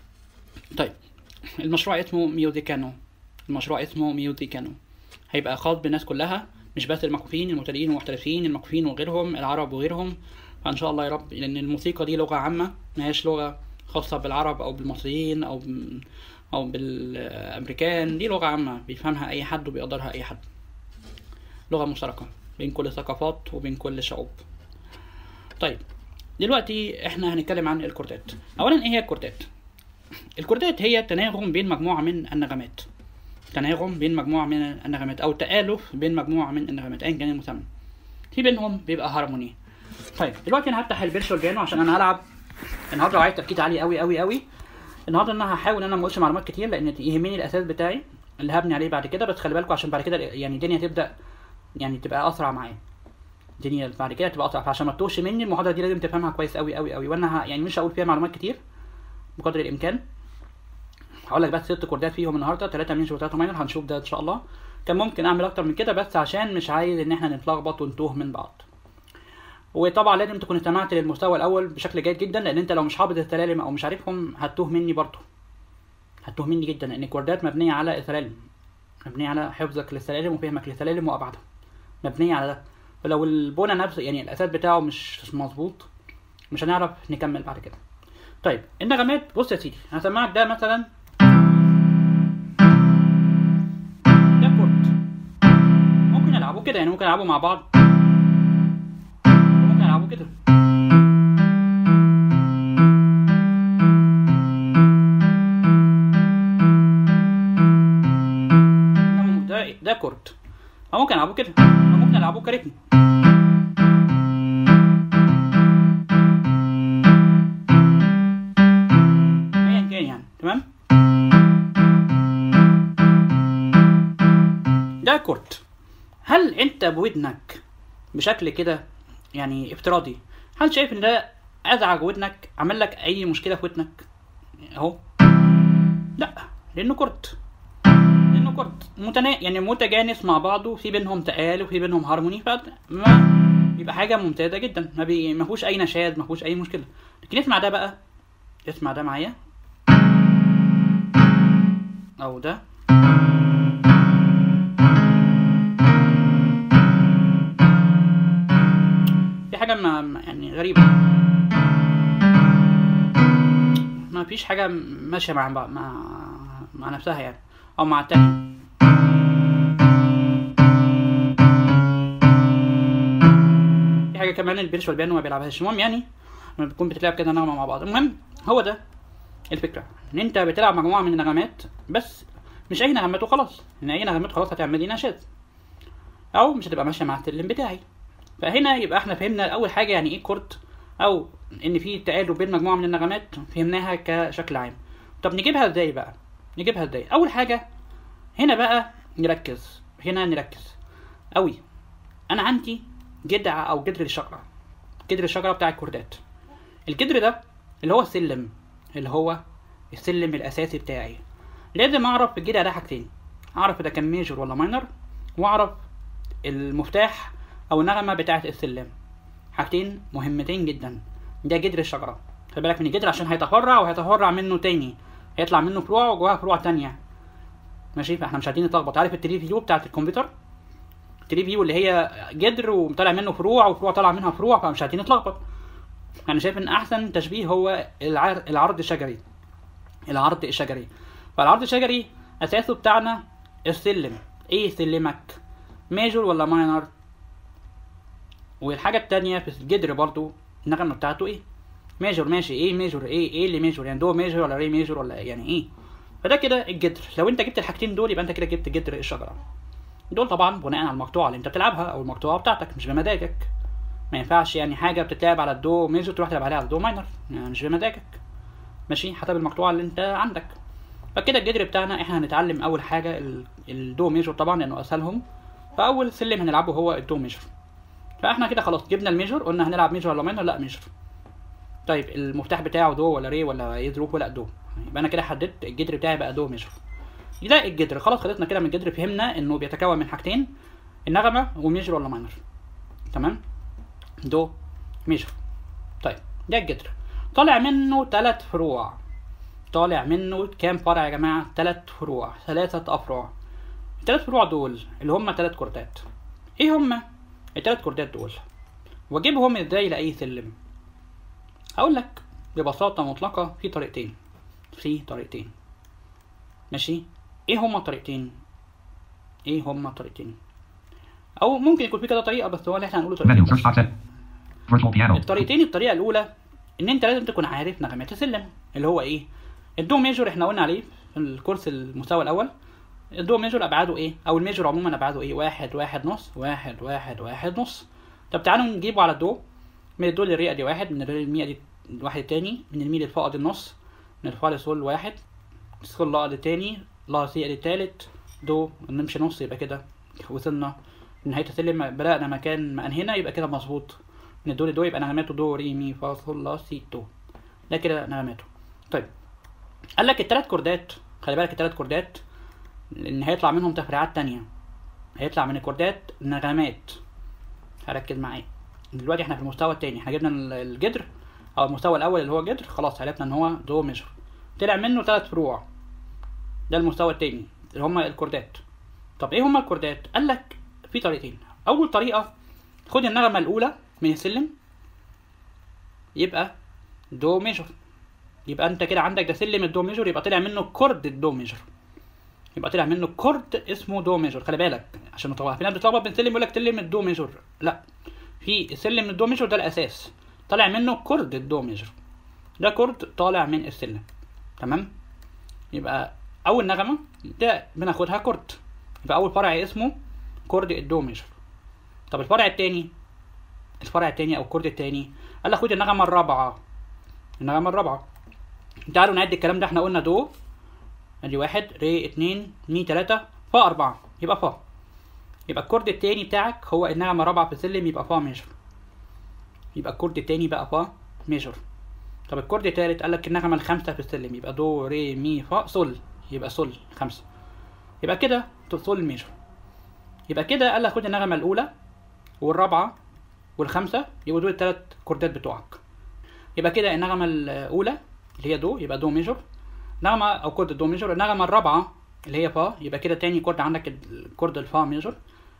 طيب المشروع اسمه ميوزيكانو المشروع اسمه ميوزيكانو هيبقى خاص بالناس كلها مش بس المكفوفين المبتدئين والمحترفين المكفوفين وغيرهم العرب وغيرهم فان شاء الله يا رب لان الموسيقى دي لغه عامه ما هيش لغه خاصه بالعرب او بالمصريين او ب- او بالامريكان دي لغه عامه بيفهمها اي حد وبيقدرها اي حد لغه مشتركه بين كل الثقافات وبين كل الشعوب طيب دلوقتي احنا هنتكلم عن الكوردات اولا ايه هي الكوردات الكوردات هي تناغم بين مجموعه من النغمات تناغم بين مجموعه من النغمات او تآلف بين مجموعه من النغمات ايا كان المسمى في بينهم بيبقى هارموني طيب دلوقتي انا هفتح الفيرتشوال بيانو عشان انا هلعب النهارده عايز تركيز عالي قوي قوي قوي النهارده انا هحاول ان انا ما اقولش معلومات كتير لان يهمني الاساس بتاعي اللي هبني عليه بعد كده بس خلي بالكم عشان بعد كده يعني الدنيا تبدا يعني تبقى اسرع معايا الدنيا بعد كده تبقى اسرع فعشان ما تتوهش مني المحاضره دي لازم تفهمها كويس قوي قوي قوي وانا ه- يعني مش هقول فيها معلومات كتير بقدر الامكان هقول لك بس ست كوردات فيهم النهارده ثلاثه ميجر وثلاثه ماينر هنشوف ده ان شاء الله كان ممكن اعمل اكتر من كده بس عشان مش عايز ان احنا نتلخبط ونتوه من بعض وطبعا لازم تكون استمعت للمستوى الاول بشكل جيد جدا لان انت لو مش حافظ السلالم او مش عارفهم هتوه مني برضه هتهمني جدا لان الكوردات مبنيه على السلالم مبنيه على حفظك للسلالم وفهمك للسلالم وابعادها مبنيه على ده فلو البنى نفسه يعني الاساس بتاعه مش مش مظبوط مش هنعرف نكمل بعد كده طيب النغمات بص يا سيدي هسمعك ده مثلا ده كورد ممكن نلعبه كده يعني ممكن نلعبه مع بعض ممكن نلعبه كده ده ده كورد أو ممكن ألعبه كده أو ممكن ألعبه كريتم أيا كان يعني تمام ده كورد هل أنت بودنك بشكل كده يعني افتراضي هل شايف إن ده أزعج ودنك عمل لك أي مشكلة في ودنك أهو لا لأنه كورد لانه كورد متنا... يعني متجانس مع بعضه في بينهم تقال وفي بينهم هارموني فما بيبقى حاجه ممتازه جدا ما, بي... ما فيهوش اي نشاز ما فيهوش اي مشكله لكن اسمع ده بقى اسمع ده معايا او ده في حاجه ما ما- يعني غريبه ما فيش حاجه ماشيه مع مع مع نفسها يعني او مع التانية في حاجه كمان البيرش والبيانو ما بيلعبهاش المهم يعني لما بتكون بتلعب كده نغمه مع بعض المهم هو ده الفكره ان انت بتلعب مجموعه من النغمات بس مش اي نغمات وخلاص ان اي نغمات خلاص هتعمل لي نشاز او مش هتبقى ماشيه مع السلم بتاعي فهنا يبقى احنا فهمنا اول حاجه يعني ايه كورد او ان في تقارب بين مجموعه من النغمات فهمناها كشكل عام طب نجيبها ازاي بقى نجيبها ازاي اول حاجه هنا بقى نركز هنا نركز قوي انا عندي جدع او جدر الشجره جدر الشجره بتاع الكوردات الجدر ده اللي هو السلم اللي هو السلم الاساسي بتاعي لازم اعرف في الجدع ده حاجتين اعرف اذا كان ميجر ولا ماينر واعرف المفتاح او النغمه بتاعه السلم حاجتين مهمتين جدا ده جدر الشجره خلي بالك من الجدر عشان هيتفرع وهيتفرع منه تاني هيطلع منه فروع وجواها فروع تانية ماشي فاحنا مش عايزين نتلخبط عارف التري فيو بتاعت الكمبيوتر التري فيو اللي هي جدر وطالع منه فروع وفروع طالع منها فروع فمش عايزين نتلخبط انا شايف ان احسن تشبيه هو العر... العرض الشجري العرض الشجري فالعرض الشجري اساسه بتاعنا السلم ايه سلمك ميجور ولا ماينر والحاجه التانية في الجدر برضو النغمه بتاعته ايه ميجور ماشي ايه ميجور ايه ايه اللي ميجور يعني دو ميجور ولا ري ميجور ولا يعني ايه فده كده الجدر لو انت جبت الحاجتين دول يبقى انت كده جبت جدر الشجره دول طبعا بناء على المقطوعه اللي انت بتلعبها او المقطوعه بتاعتك مش بمزاجك ما ينفعش يعني حاجه بتتلعب على الدو ميجور تروح تلعب عليها على الدو ماينر يعني مش بمزاجك ماشي حسب المقطوعه اللي انت عندك فكده الجدر بتاعنا احنا هنتعلم اول حاجه ال- الدو ميجور طبعا لانه اسهلهم فاول سلم هنلعبه هو الدو ميجور فاحنا كده خلاص جبنا الميجور قلنا هنلعب ميجور ولا ماينر لا ميجور طيب المفتاح بتاعه دو ولا ري ولا يدروك ولا دو يبقى انا كده حددت الجدر بتاعي بقى دو ميجور ده الجدر خلاص خلصنا كده من الجدر فهمنا انه بيتكون من حاجتين النغمه وميجر ولا ماينر تمام دو ميجر طيب ده الجدر طالع منه ثلاث فروع طالع منه كام فرع يا جماعه ثلاث فروع ثلاثه افرع الثلاث فروع دول اللي هم ثلاث كوردات ايه هم الثلاث كوردات دول واجيبهم ازاي لاي سلم هقول لك ببساطه مطلقه في طريقتين في طريقتين ماشي ايه هما الطريقتين ايه هما الطريقتين او ممكن يكون في كذا طريقه بس هو اللي احنا هنقوله Menu. طريقتين First بس. spot set. Virtual piano. الطريقتين الطريقه الاولى ان انت لازم تكون عارف نغمات السلم اللي هو ايه الدو ميجور احنا قلنا عليه في الكورس المستوى الاول الدو ميجور ابعاده ايه او الميجور عموما ابعاده ايه واحد واحد نص واحد واحد واحد نص طب تعالوا نجيبه على الدو من الدو للري دي واحد من الري للمي دي واحد تاني من المي للفا دي النص من الفا للسول واحد سول لا دي تاني لا سي دي تالت دو نمشي نص يبقى كده وصلنا لنهاية السلم بدأنا مكان ما أنهينا يبقى كده مظبوط من الدو لدو يبقى نغماته دو ري مي فا صول لا سي دو ده كده نغماته طيب قال لك التلات كوردات خلي بالك التلات كوردات لأن هيطلع منهم تفريعات تانية هيطلع من الكوردات نغمات هركز معايا دلوقتي احنا في المستوى التاني احنا جبنا ال- الجدر او المستوى الاول اللي هو الجدر خلاص عرفنا ان هو دو ميجر طلع منه ثلاث فروع ده المستوى التاني اللي هما الكوردات طب ايه هما الكوردات قال لك في طريقتين اول طريقه خد النغمه الاولى من السلم يبقى دو ميجر يبقى انت كده عندك ده سلم الدو ميجر يبقى طلع منه كورد الدو ميجر يبقى طلع منه كورد اسمه دو ميجر خلي بالك عشان نطلع في ناس بتتلخبط بين سلم يقول لك سلم الدو ميجر لا في سلم الدو ميجر ده الاساس طالع منه كورد الدو ميجر ده كورد طالع من السلم تمام يبقى اول نغمه ده بناخدها كورد يبقى اول فرع اسمه كورد الدو ميجر طب الفرع التاني الفرع التاني او الكورد التاني قال لك خد النغمه الرابعه النغمه الرابعه تعالوا نعد الكلام ده احنا قلنا دو ادي واحد ري اتنين مي تلاتة فا اربعة يبقى فا يبقى الكورد التاني بتاعك هو النغمة رابعة في السلم يبقى فا ميجر يبقى الكورد التاني بقى فا ميجر طب الكورد التالت قالك النغمة الخامسة في السلم يبقى دو ري مي فا سول يبقى سول خمسة يبقى كده سول ميجر يبقى كده قالك خد النغمة الأولى والرابعة والخامسة يبقوا دول التلات كوردات بتوعك يبقى كده النغمة الأولى اللي هي دو يبقى دو ميجر نغمة أو كورد الدو ميجر النغمة الرابعة اللي هي فا يبقى كده تاني كورد عندك الكورد الفا ميجر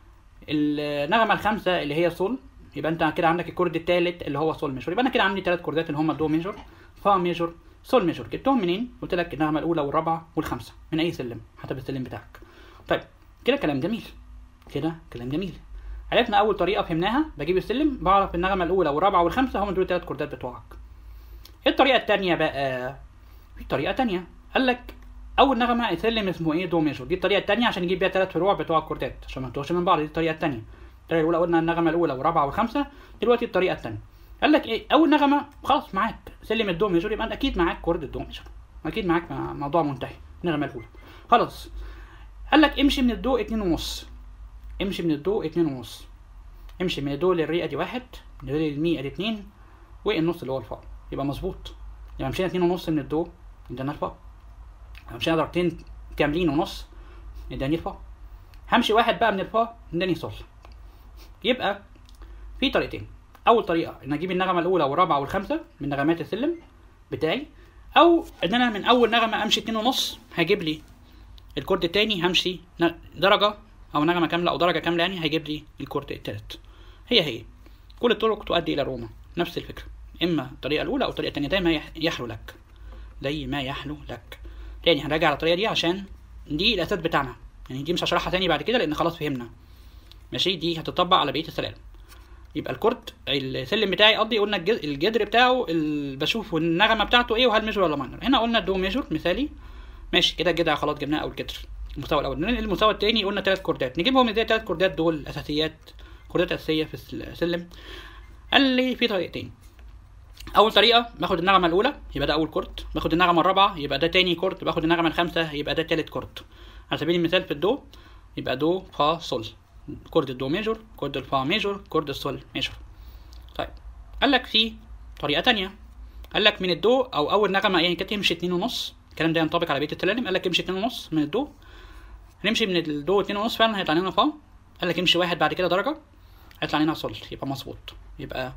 النغمة الخامسة اللي هي سول يبقى انت كده عندك الكورد التالت اللي هو سول ميجر يبقى انا كده عندي تلات كوردات اللي هم دو ميجر فا ميجر سول ميجر جبتهم منين؟ قلت لك النغمة الأولى والرابعة والخامسة من أي سلم حسب السلم بتاعك طيب كده كلام جميل كده كلام جميل عرفنا أول طريقة فهمناها بجيب السلم بعرف النغمة الأولى والرابعة والخامسة هم دول التلات كوردات بتوعك ايه الطريقة التانية بقى؟ في طريقة تانية قال لك أول نغمة يسلم اسمه ايه دو ميجر دي الطريقة التانية عشان نجيب بيها تلات فروع بتوع الكوردات عشان ما نتوهش من بعض دي الطريقة التانية الطريقة الأولى قلنا النغمة الأولى والرابعة والخامسة دلوقتي الطريقة التانية قال لك ايه أول نغمة خلاص معاك سلم الدو ميجر يبقى أنت أكيد معاك كورد الدو ميجر أكيد معاك موضوع منتهي النغمة الأولى خلاص قال لك امشي من الدو اتنين ونص امشي من الدو اتنين ونص امشي من الدو للري ادي واحد من الري للمي ادي اتنين والنص اللي هو الفا يبقى مظبوط يبقى مشينا اتنين ونص من الدو ادانا الفا مشينا درجتين كاملين ونص اداني الفا همشي واحد بقى من الفا اداني صول يبقى في طريقتين اول طريقه ان اجيب النغمه الاولى والرابعه والخامسه من نغمات السلم بتاعي او ان انا من اول نغمه امشي اتنين ونص هيجيب لي الكورد التاني همشي درجه او نغمه كامله او درجه كامله يعني هيجيب لي الكورد التالت هي هي كل الطرق تؤدي الى روما نفس الفكره اما الطريقه الاولى او الطريقه التانيه دايما يحلو لك زي ما يحلو لك تاني هنراجع على الطريقه دي عشان دي الاساس بتاعنا يعني دي مش هشرحها تاني بعد كده لان خلاص فهمنا ماشي دي هتطبق على بقيه السلالم يبقى الكورد السلم بتاعي قصدي قلنا الجذر بتاعه بشوف النغمه بتاعته ايه وهل ميجر ولا ماينر هنا قلنا دو ميجر مثالي ماشي كده الجذع خلاص جبناه اول جذر المستوى الاول المستوى التاني قلنا ثلاث كوردات نجيبهم ازاي ثلاث كوردات دول اساسيات كوردات اساسيه في السلم قال لي في طريقتين اول طريقه باخد النغمه الاولى يبقى ده اول كورد باخد النغمه الرابعه يبقى ده تاني كورد باخد النغمه الخامسه يبقى ده تالت كورد على سبيل المثال في الدو يبقى دو فا سول كورد الدو ميجور كورد الفا ميجور كورد السول ميجور طيب قال لك في طريقه تانية قال لك من الدو او اول نغمه يعني كانت تمشي اتنين ونص الكلام ده ينطبق على بقيه التلالم قال لك امشي اتنين ونص من الدو هنمشي من الدو اتنين ونص فعلا هيطلع لنا فا قال لك امشي واحد بعد كده درجه هيطلع لنا سول يبقى مظبوط يبقى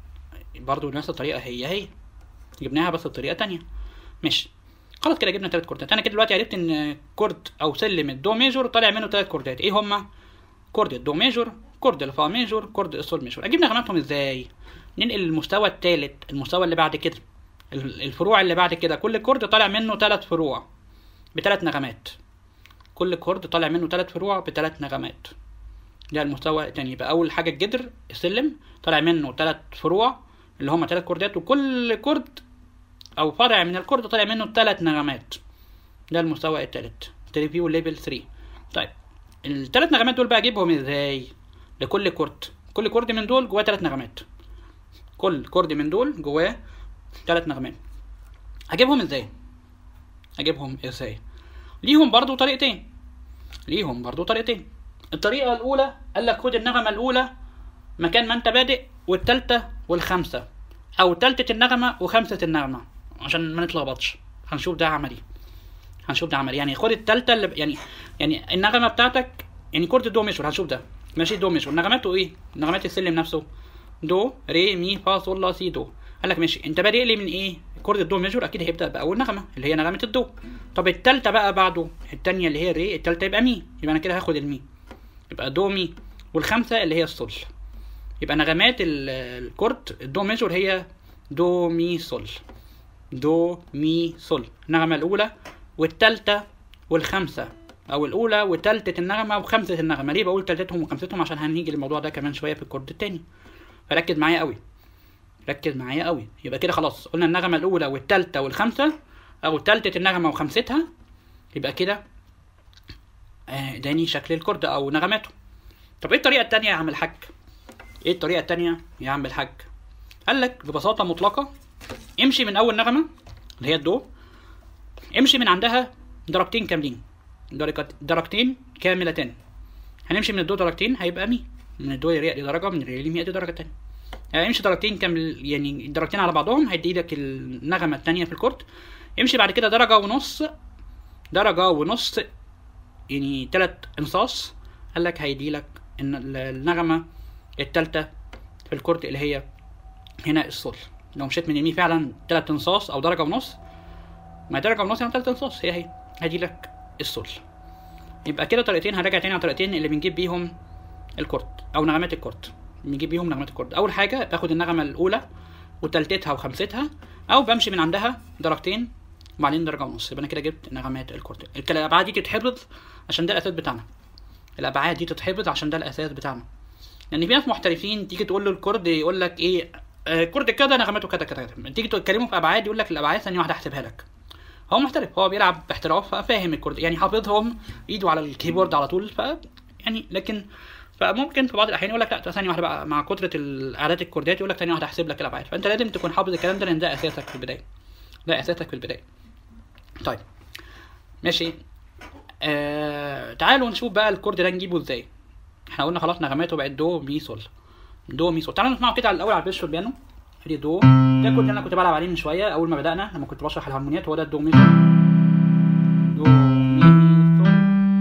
برضو نفس الطريقه هي هي جبناها بس بطريقه تانية ماشي خلاص كده جبنا تلات كوردات انا كده دلوقتي عرفت ان كورد او سلم الدو ميجور طالع منه تلات كوردات ايه هما كورد الدو ميجور كورد الفا ميجور كورد السول ميجور اجيب نغماتهم ازاي ننقل المستوى التالت المستوى اللي بعد كده الفروع اللي بعد كده كل كورد طالع منه تلات فروع بتلات نغمات كل كورد طالع منه تلات فروع بتلات نغمات ده المستوى التاني يبقى اول حاجه الجدر السلم طالع منه تلات فروع اللي هما تلات كوردات وكل كورد او فرع من الكورد طالع منه تلات نغمات ده المستوى التالت تريفيو ليفل 3 طيب التلات نغمات دول بقى اجيبهم ازاي لكل كورد كل كورد من دول جواه تلات نغمات كل كورد من دول جواه تلات نغمات هجيبهم ازاي هجيبهم ازاي ليهم برضو طريقتين ليهم برضو طريقتين الطريقة الأولى قال لك خد النغمة الأولى مكان ما أنت بادئ والتالتة والخامسة أو تالتة النغمة وخامسة النغمة عشان ما نتلخبطش هنشوف ده عملي هنشوف ده عملي يعني خد التالتة اللي يعني يعني النغمة بتاعتك يعني كورد دو ميجور هنشوف ده ماشي دو ميجور نغماته ايه؟ نغمات السلم نفسه دو ري مي فا صول لا سي دو قال لك ماشي انت بادئ لي من ايه؟ كورد الدو ميجور اكيد هيبدا باول نغمه اللي هي نغمه الدو طب التالتة بقى بعده التانية اللي هي ري التالتة يبقى مي يبقى انا كده هاخد المي يبقى دو مي والخامسة اللي هي السول يبقى نغمات ال- الكورد الدو ميجور هي دو مي سول دو مي سول النغمة الأولى والتالتة والخامسة أو الأولى وتالتة النغمة وخامسة النغمة ليه بقول تالتتهم وخامستهم عشان هنيجي للموضوع ده كمان شوية في الكورد التاني فركز معايا قوي ركز معايا قوي يبقى كده خلاص قلنا النغمة الأولى والتالتة والخامسة أو تالتة النغمة وخامستها يبقى كده آه داني شكل الكورد أو نغماته طب ايه الطريقة التانية يا عم الحاج؟ ايه الطريقة التانية يا عم الحاج؟ قال لك ببساطة مطلقة امشي من أول نغمة اللي هي الدو امشي من عندها درجتين كاملين درجت- درجتين كاملتين هنمشي من الدو درجتين هيبقى مي من الدو للري دي درجة من الري لمي دي درجة تانية يعني امشي درجتين كامل يعني درجتين على بعضهم هيدي لك النغمة التانية في الكورد امشي بعد كده درجة ونص درجة ونص يعني تلات انصاص قال لك هيدي لك ان ال- النغمة التالتة في الكورد اللي هي هنا الصول لو مشيت من المي فعلا تلات انصاص او درجة ونص ما درجة ونص يعني تلات انصاص هي هي هدي لك الصول يبقى كده طريقتين هنراجع تاني على الطريقتين اللي بنجيب بيهم الكورد او نغمات الكورد بنجيب بيهم نغمات الكورد اول حاجه باخد النغمه الاولى وتالتتها وخمستها او بمشي من عندها درجتين وبعدين درجه ونص يبقى انا كده جبت نغمات الكورد الابعاد دي تتحفظ عشان ده الاساس بتاعنا الابعاد دي تتحفظ عشان ده الاساس بتاعنا لان في ناس محترفين تيجي تقول له الكورد يقول لك ايه آه، الكورد كده نغمته كده كده كده تيجي تكلمه في ابعاد يقول لك الابعاد ثانيه واحده احسبها لك هو محترف هو بيلعب باحتراف فاهم الكورد يعني حافظهم ايده على الكيبورد على طول ف يعني لكن فممكن في بعض الاحيان يقول لك لا ثانيه واحده بقى مع كثره الاعداد الكوردات يقول لك ثانيه واحده احسب لك الابعاد فانت لازم تكون حافظ الكلام ده لان ده اساسك في البدايه ده اساسك في البدايه طيب ماشي آه... تعالوا نشوف بقى الكورد ده نجيبه ازاي احنا قلنا خلاص نغماته بقت دو مي سول دو مي سول تعالوا نسمعه كده على الاول على البيش بيانو ادي دو ده الكورد اللي انا كنت بلعب عليه من شويه اول ما بدانا لما كنت بشرح الهارمونيات هو ده الدو مي سول دو مي سول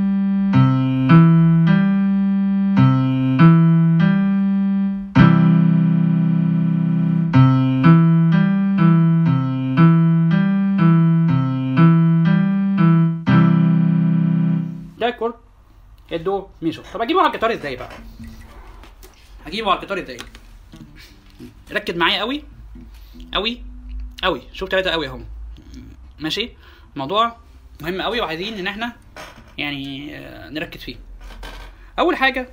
ده الكورد الدو ميجور طب اجيبه على الجيتار ازاي بقى هجيبه على الجيتار ازاي ركز معايا قوي قوي قوي شوف ثلاثة قوي اهم ماشي الموضوع مهم قوي وعايزين ان احنا يعني آه، نركز فيه اول حاجه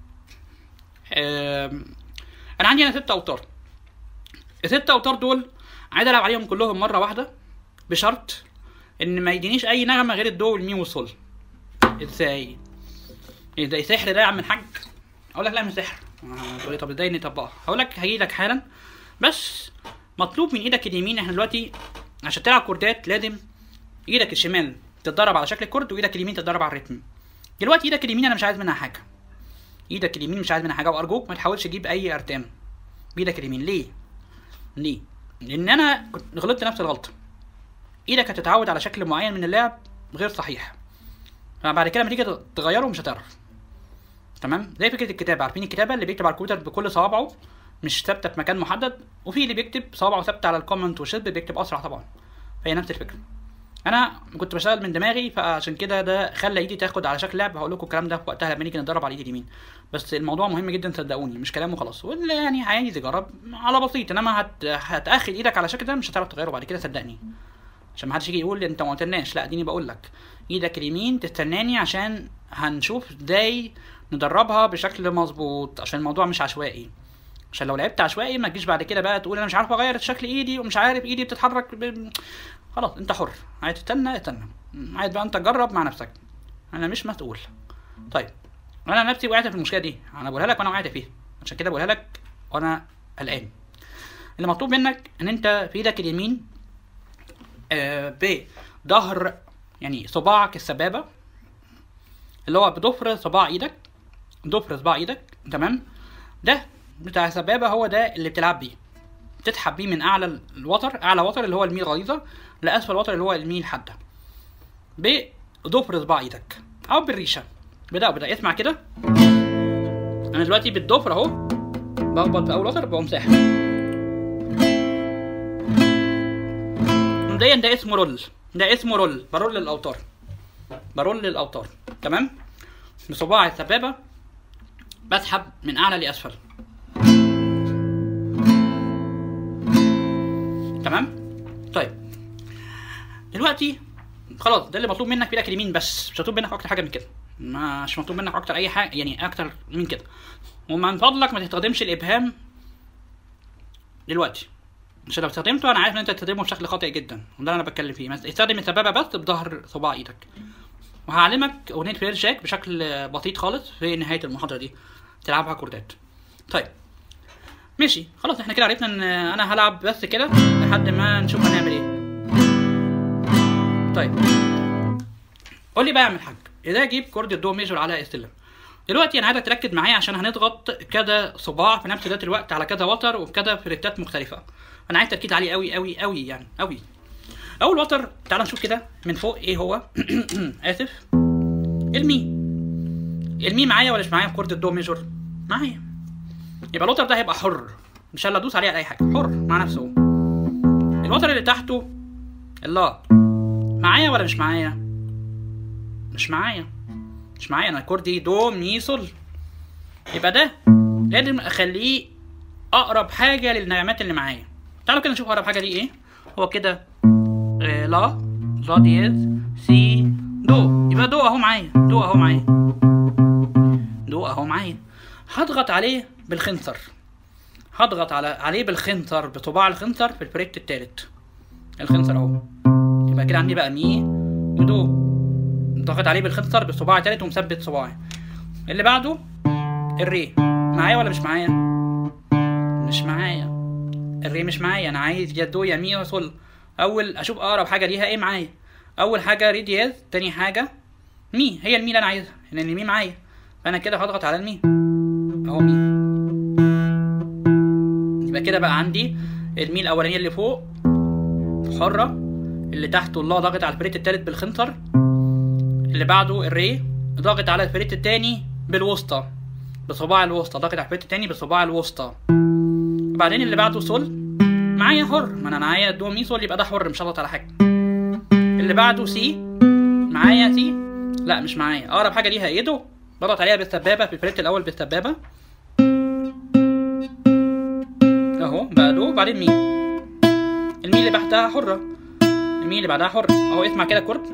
آم، انا عندي هنا ست اوتار الست اوتار دول عايز العب عليهم كلهم مره واحده بشرط ان ما يجينيش اي نغمه غير الدو والمي والصول ازاي ايه ده سحر ده يا عم الحاج اقول لك لا مش سحر آه، تقول لي طب ازاي نطبقها هقول لك هجي لك حالا بس مطلوب من ايدك اليمين احنا دلوقتي عشان تلعب كوردات لازم ايدك الشمال تتدرب على شكل الكورد وايدك اليمين تتدرب على الريتم دلوقتي ايدك اليمين انا مش عايز منها حاجه ايدك اليمين مش عايز منها حاجه وارجوك ما تحاولش تجيب اي ارتام بايدك اليمين ليه ليه لان انا كنت غلطت نفس الغلطه ايدك هتتعود على شكل معين من اللعب غير صحيح فبعد كده لما تيجي تغيره مش هتعرف تمام زي فكره الكتابه عارفين الكتابه اللي بيكتب على الكمبيوتر بكل صوابعه مش ثابته في مكان محدد وفي اللي بيكتب صوابعه ثابته على الكومنت والشيب بيكتب اسرع طبعا فهي نفس الفكره انا كنت بشتغل من دماغي فعشان كده ده خلى ايدي تاخد على شكل لعب هقول لكم الكلام ده في وقتها لما نيجي نتدرب على ايدي اليمين بس الموضوع مهم جدا صدقوني مش كلام وخلاص واللي يعني عايز يجرب على بسيط انما هت... هتاخد ايدك على شكل ده مش هتعرف تغيره بعد كده صدقني عشان ما حدش يجي يقول لي انت ما قلتلناش لا اديني بقول لك ايدك اليمين تستناني عشان هنشوف ازاي ندربها بشكل مظبوط عشان الموضوع مش عشوائي عشان لو لعبت عشوائي ما تجيش بعد كده بقى تقول انا مش عارف اغير شكل ايدي ومش عارف ايدي بتتحرك ب... خلاص انت حر عايز تستنى استنى عايز بقى انت تجرب مع نفسك انا مش مسؤول طيب انا نفسي وقعت في المشكله دي انا بقولها لك وانا وقعت فيها عشان كده بقولها لك وانا قلقان اللي مطلوب منك ان انت في ايدك اليمين آه بظهر يعني صباعك السبابه اللي هو بضفر صباع ايدك ضفر صباع ايدك تمام ده بتاع السبابه هو ده اللي بتلعب بيه تسحب بيه من اعلى الوتر اعلى وتر اللي هو الميل غليظه لاسفل الوتر اللي هو الميل حاده بضفر صباع ايدك او بالريشه بدا بدا اسمع كده انا دلوقتي بالضفر اهو بخبط في اول وتر بقوم ساحب مبدئيا ده اسمه رول ده اسمه رول برول الاوتار برول الاوتار تمام بصباع السبابه بسحب من اعلى لاسفل تمام طيب دلوقتي خلاص ده اللي مطلوب منك في ايدك اليمين بس مش مطلوب منك اكتر حاجه من كده مش مطلوب منك اكتر اي حاجه يعني اكتر من كده ومن فضلك ما تستخدمش الابهام دلوقتي عشان لو استخدمته انا عارف ان انت تستخدمه بشكل خاطئ جدا وده اللي انا بتكلم فيه بس استخدم السبابه بس بظهر صباع ايدك وهعلمك اغنيه فير جاك بشكل بسيط خالص في نهايه المحاضره دي تلعبها كوردات طيب ماشي خلاص احنا كده عرفنا ان انا هلعب بس كده لحد ما نشوف هنعمل ايه طيب قول لي بقى اعمل حاجه ازاي اجيب كورد الدو ميجور على السلم دلوقتي انا عايزك تركز معايا عشان هنضغط كذا صباع في نفس ذات الوقت على كذا وتر وكذا فريتات مختلفه انا عايز تركيز عالي قوي قوي قوي يعني قوي اول وتر تعال نشوف كده من فوق ايه هو اسف المي المي معايا ولا مش معايا في كورد الدو ميجور معايا يبقى الوتر ده هيبقى حر مش هلا ادوس عليه على اي حاجه حر مع نفسه هو. الوتر اللي تحته اللا معايا ولا مش معايا مش معايا مش معايا انا كوردي دو مي صل يبقى ده لازم اخليه اقرب حاجه للنغمات اللي معايا تعالوا كده نشوف اقرب حاجه دي ايه هو كده آه لا لا ديز سي دو يبقى دو اهو معايا دو اهو معايا دو اهو معايا هضغط عليه بالخنصر هضغط على عليه بالخنصر بصباع الخنصر في البريت التالت الخنصر اهو يبقى كده عندي بقى مي ودو ضغط عليه بالخنصر بالصباع التالت ومثبت صباعي اللي بعده الري معايا ولا مش معايا مش معايا الري مش معايا انا عايز يا دو يا مي يا صل اول اشوف اقرب حاجه ليها ايه معايا اول حاجه ري دياز تاني حاجه مي هي المي اللي انا عايزها لان المي معايا فانا كده هضغط على المي اهو مي يبقى كده بقى عندي المي الاولانيه اللي فوق حره اللي تحته الله ضاغط على الفريت التالت بالخنصر اللي بعده الري ضاغط على الفريت التاني بالوسطى بصباع الوسطى ضاغط على الفريت التاني بصباع الوسطى وبعدين اللي بعده سول معايا حر ما انا معايا دو مي سول يبقى ده حر مش هضغط على حاجه اللي بعده سي معايا سي لا مش معايا اقرب حاجه ليها ايده بضغط عليها بالسبابه في الفريت الاول بالسبابه اهو بقى دو وبعدين مي المي اللي بعدها حره المي اللي بعدها حر اهو اسمع كده كورد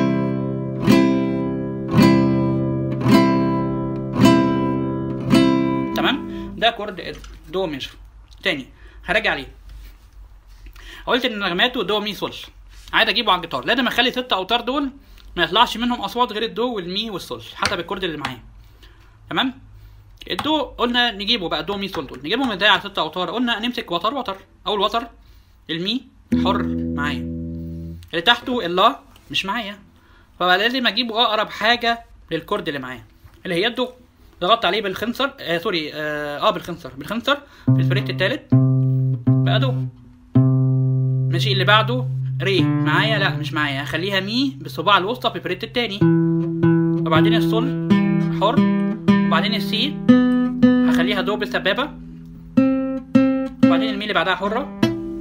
تمام ده كورد دو ميجر تاني هراجع عليه قلت ان نغماته دو مي سول عايز اجيبه على الجيتار لازم اخلي ست اوتار دول ما يطلعش منهم اصوات غير الدو والمي والسول حسب الكورد اللي معايا تمام الدو قلنا نجيبه بقى دو مي سول دول نجيبهم ازاي على ست اوتار قلنا نمسك وتر وتر اول وتر المي حر معايا اللي تحته اللا مش معايا فبقى لازم اجيبه اقرب حاجه للكورد اللي معايا اللي هي الدو ضغطت عليه بالخنصر آه سوري اه, آه بالخنصر بالخنصر في الفريت التالت بقى دو ماشي اللي بعده ري معايا لا مش معايا هخليها مي بالصباع الوسطى في الفريت التاني وبعدين السول حر وبعدين السي هخليها دو بالسبابة وبعدين المي اللي بعدها حرة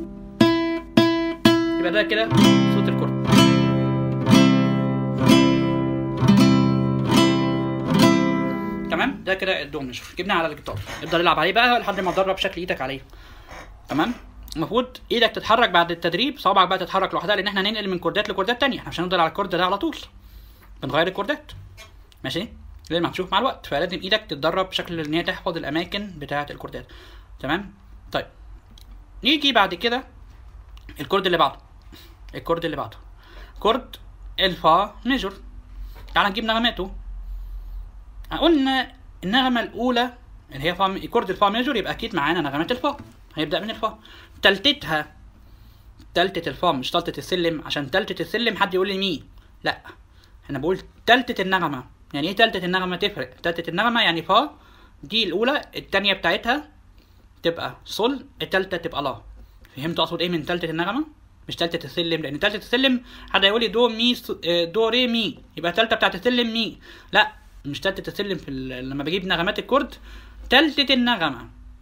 يبقى ده كده صوت الكورد تمام ده كده الدو ميجر جبنا على الجيتار افضل العب عليه بقى لحد ما تدرب شكل ايدك عليه تمام المفروض ايدك تتحرك بعد التدريب صوابعك بقى تتحرك لوحدها لان احنا هننقل من كوردات لكوردات تانية احنا مش هنفضل على الكورد ده على طول بنغير الكوردات ماشي زي ما هتشوف مع الوقت فلازم ايدك تتدرب بشكل ان هي تحفظ الاماكن بتاعه الكوردات تمام طيب نيجي بعد كده الكورد اللي بعده الكورد اللي بعده كورد الفا ميجور تعال نجيب نغماته قلنا النغمه الاولى اللي هي فا كورد الفا ميجور يبقى اكيد معانا نغمات الفا هيبدا من الفا تلتتها تلتة الفا مش تلتة السلم عشان تلتة السلم حد يقول لي مي لا انا بقول تلتة النغمة يعني ايه تلتة النغمة تفرق تلتة النغمة يعني فا دي الاولى التانية بتاعتها تبقى صل التالتة تبقى لا فهمت اقصد ايه من تالتة النغمة مش تالتة السلم لان تالتة السلم حد هيقول لي دو مي س... دو ري مي يبقى تالتة بتاعت السلم مي لا مش تالتة السلم في ال... لما بجيب نغمات الكورد تالتة النغمة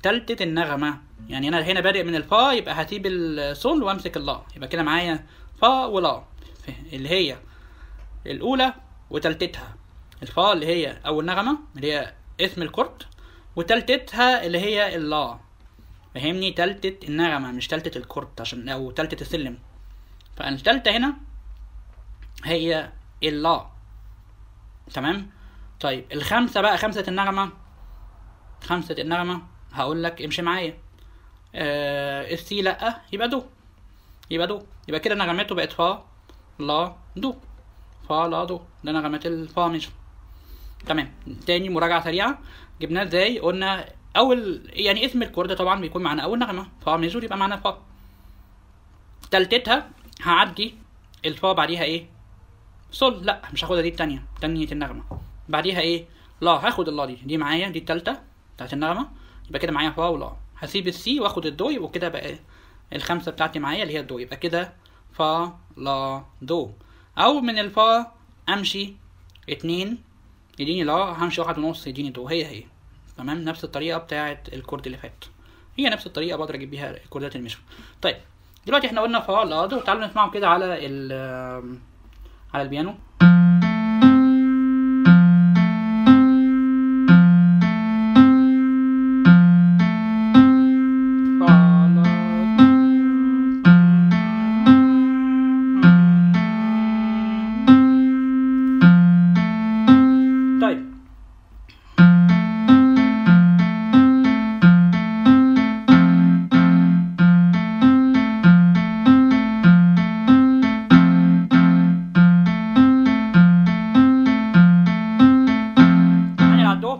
تالتة النغمة يعني انا هنا بادئ من الفا يبقى هسيب الصول وامسك اللا يبقى كده معايا فا ولا اللي هي الاولى وتالتتها الفا اللي هي اول نغمة اللي هي اسم الكورد وتالتتها اللي هي اللا فهمني تالتة النغمة مش تالتة الكورد عشان او تالتة السلم فالتالتة هنا هي اللا تمام طيب الخمسة بقى خمسة النغمة خمسة النغمة هقول لك امشي معايا آه السي لأ يبقى دو يبقى دو يبقى كده نغماته بقت فا لا دو فا لا دو ده نغمات الفا ميجر تمام تاني مراجعة سريعة جبناه ازاي قلنا أول يعني اسم الكورد طبعا بيكون معانا أول نغمة فا ميجر يبقى معانا فا تالتتها هعدي الفا بعديها ايه صول لا مش هاخدها دي التانية تانية النغمة بعديها ايه لا هاخد اللا دي دي معايا دي التالتة بتاعت النغمة يبقى كده معايا فا ولا هسيب السي واخد الدو يبقى كده بقى الخمسة بتاعتي معايا اللي هي الدو يبقى كده فا لا دو او من الفا امشي اتنين يديني لا همشي واحد ونص يديني دو هي هي تمام نفس الطريقة بتاعت الكورد اللي فات هي نفس الطريقة بقدر اجيب بيها كوردات المشي طيب دلوقتي احنا قلنا فا لا دو تعالوا نسمعهم كده على ال على البيانو فا لا طيب هنلعب دو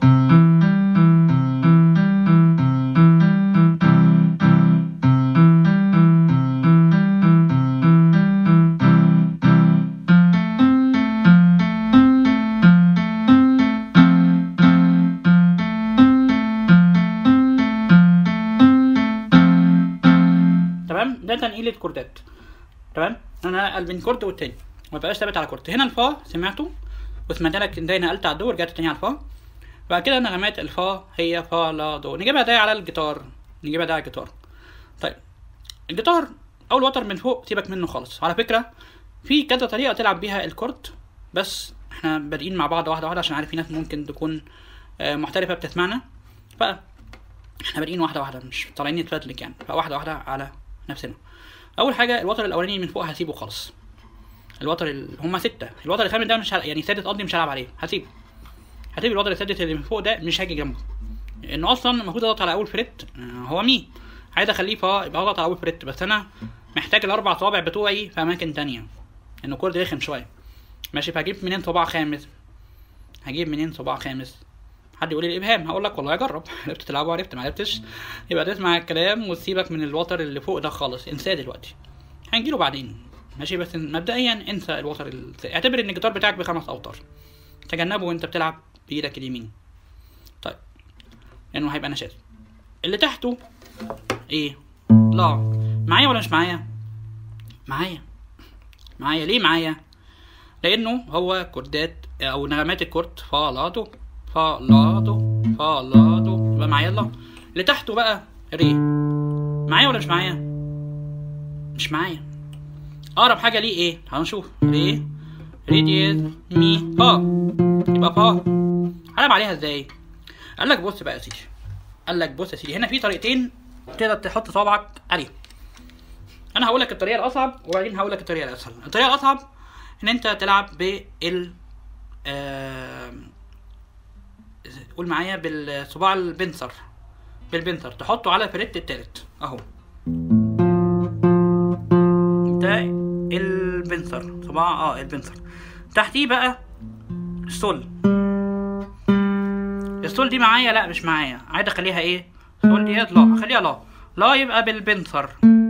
تمام ده تنقيل الكوردات تمام انا قلب بين كورد والتاني ما بقاش ثابت على كورد هنا الفا سمعته وسمعت لك ازاي نقلت على الدو ورجعت تاني على الفا بعد كده نغمات الفا هي فا لا دو نجيبها ده على الجيتار نجيبها ده على الجيتار طيب الجيتار اول وتر من فوق سيبك منه خالص على فكره في كذا طريقه تلعب بيها الكورد بس احنا بادئين مع بعض واحده واحده عشان عارف في ناس ممكن تكون آه، محترفه بتسمعنا ف احنا بادئين واحده واحده مش طالعين نتفادلك يعني فواحده واحده على نفسنا اول حاجه الوتر الاولاني من فوق هسيبه خالص الوتر ال... هما ستة الوتر الخامس ده مش هل... يعني سادس قصدي مش هلعب عليه هسيبه هسيب الوتر السادس اللي من فوق ده مش هاجي جنبه انه اصلا المفروض اضغط على اول فريت آه، هو مي عايز اخليه فا يبقى اضغط على اول فريت بس انا محتاج الاربع صوابع بتوعي في اماكن تانية انه كورد رخم شويه ماشي فهجيب منين صباع خامس هجيب منين صباع خامس حد يقول لي الابهام هقول لك والله اجرب عرفت تلعبه عرفت ما عرفتش يبقى تسمع الكلام وتسيبك من الوتر اللي فوق ده خالص انساه دلوقتي هنجيله بعدين ماشي بس مبدئيا انسى الوتر ال... اعتبر ان الجيتار بتاعك بخمس اوتار تجنبه وانت بتلعب بايدك اليمين طيب لانه هيبقى نشاز اللي تحته ايه لا معايا ولا مش معايا معايا معايا ليه معايا لانه هو كوردات او نغمات الكورد فا لا دو فا لا دو فا لا دو يبقى معايا لا اللي تحته بقى ري معايا ولا مش معايا مش معايا اقرب حاجه ليه ايه تعالوا نشوف ري ري ديز مي فا يبقى فا هلعب عليها ازاي قال لك بص بقى يا سيدي قال لك بص يا سيدي هنا في طريقتين تقدر تحط صوابعك عليهم انا هقول لك الطريقه الاصعب وبعدين هقول لك الطريقه الاسهل الطريقه الاصعب ان انت تلعب بال آم، قول معايا بالصباع البنسر بالبنسر تحطه على فريت التالت اهو ده البنسر صباع اه البنسر تحتيه بقى السول السول دي معايا لا مش معايا عايز اخليها ايه سول ديت لا اخليها لا لا يبقى بالبنسر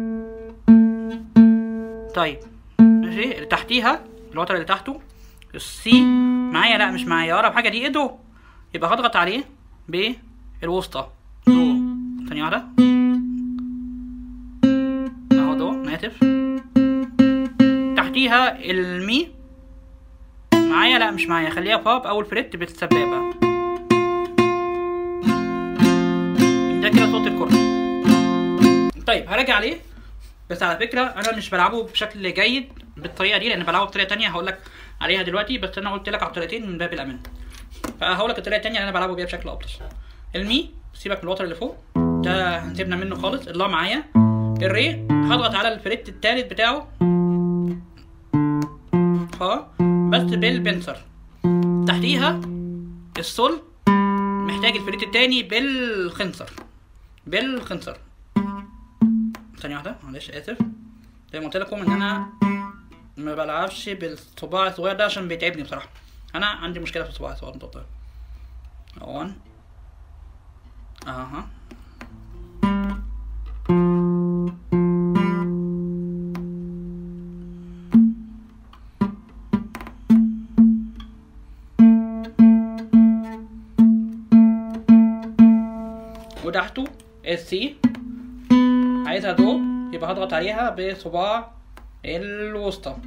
طيب ماشي اللي تحتيها الوتر اللي تحته السي معايا لا مش معايا اقرب حاجه دي ايده يبقى هضغط عليه بالوسطى دو ثانيه واحده اهو دو ناتف تحتيها المي معايا لا مش معايا خليها فاب اول فريت بالسبابه ده كده صوت الكورد طيب هراجع عليه بس على فكره انا مش بلعبه بشكل جيد بالطريقه دي لان بلعبه بطريقه تانية هقول لك عليها دلوقتي بس انا قلت لك على الطريقتين من باب الامان فهقول لك الطريقه التانية اللي انا بلعبه بيها بشكل افضل المي سيبك من الوتر اللي فوق ده هنسيبنا منه خالص الله معايا الري هضغط على الفريت التالت بتاعه ها بس بالبنسر تحتيها السول محتاج الفريت التاني بالخنصر بالخنصر ثانية واحدة معلش آسف زي ما قلت لكم إن أنا ما بلعبش بالصباع الصغير ده عشان بيتعبني بصراحة أنا عندي مشكلة في الصباع الصغير ده أهون أها وتحته السي عايزها دو يبقى هضغط عليها بصباع الوسطى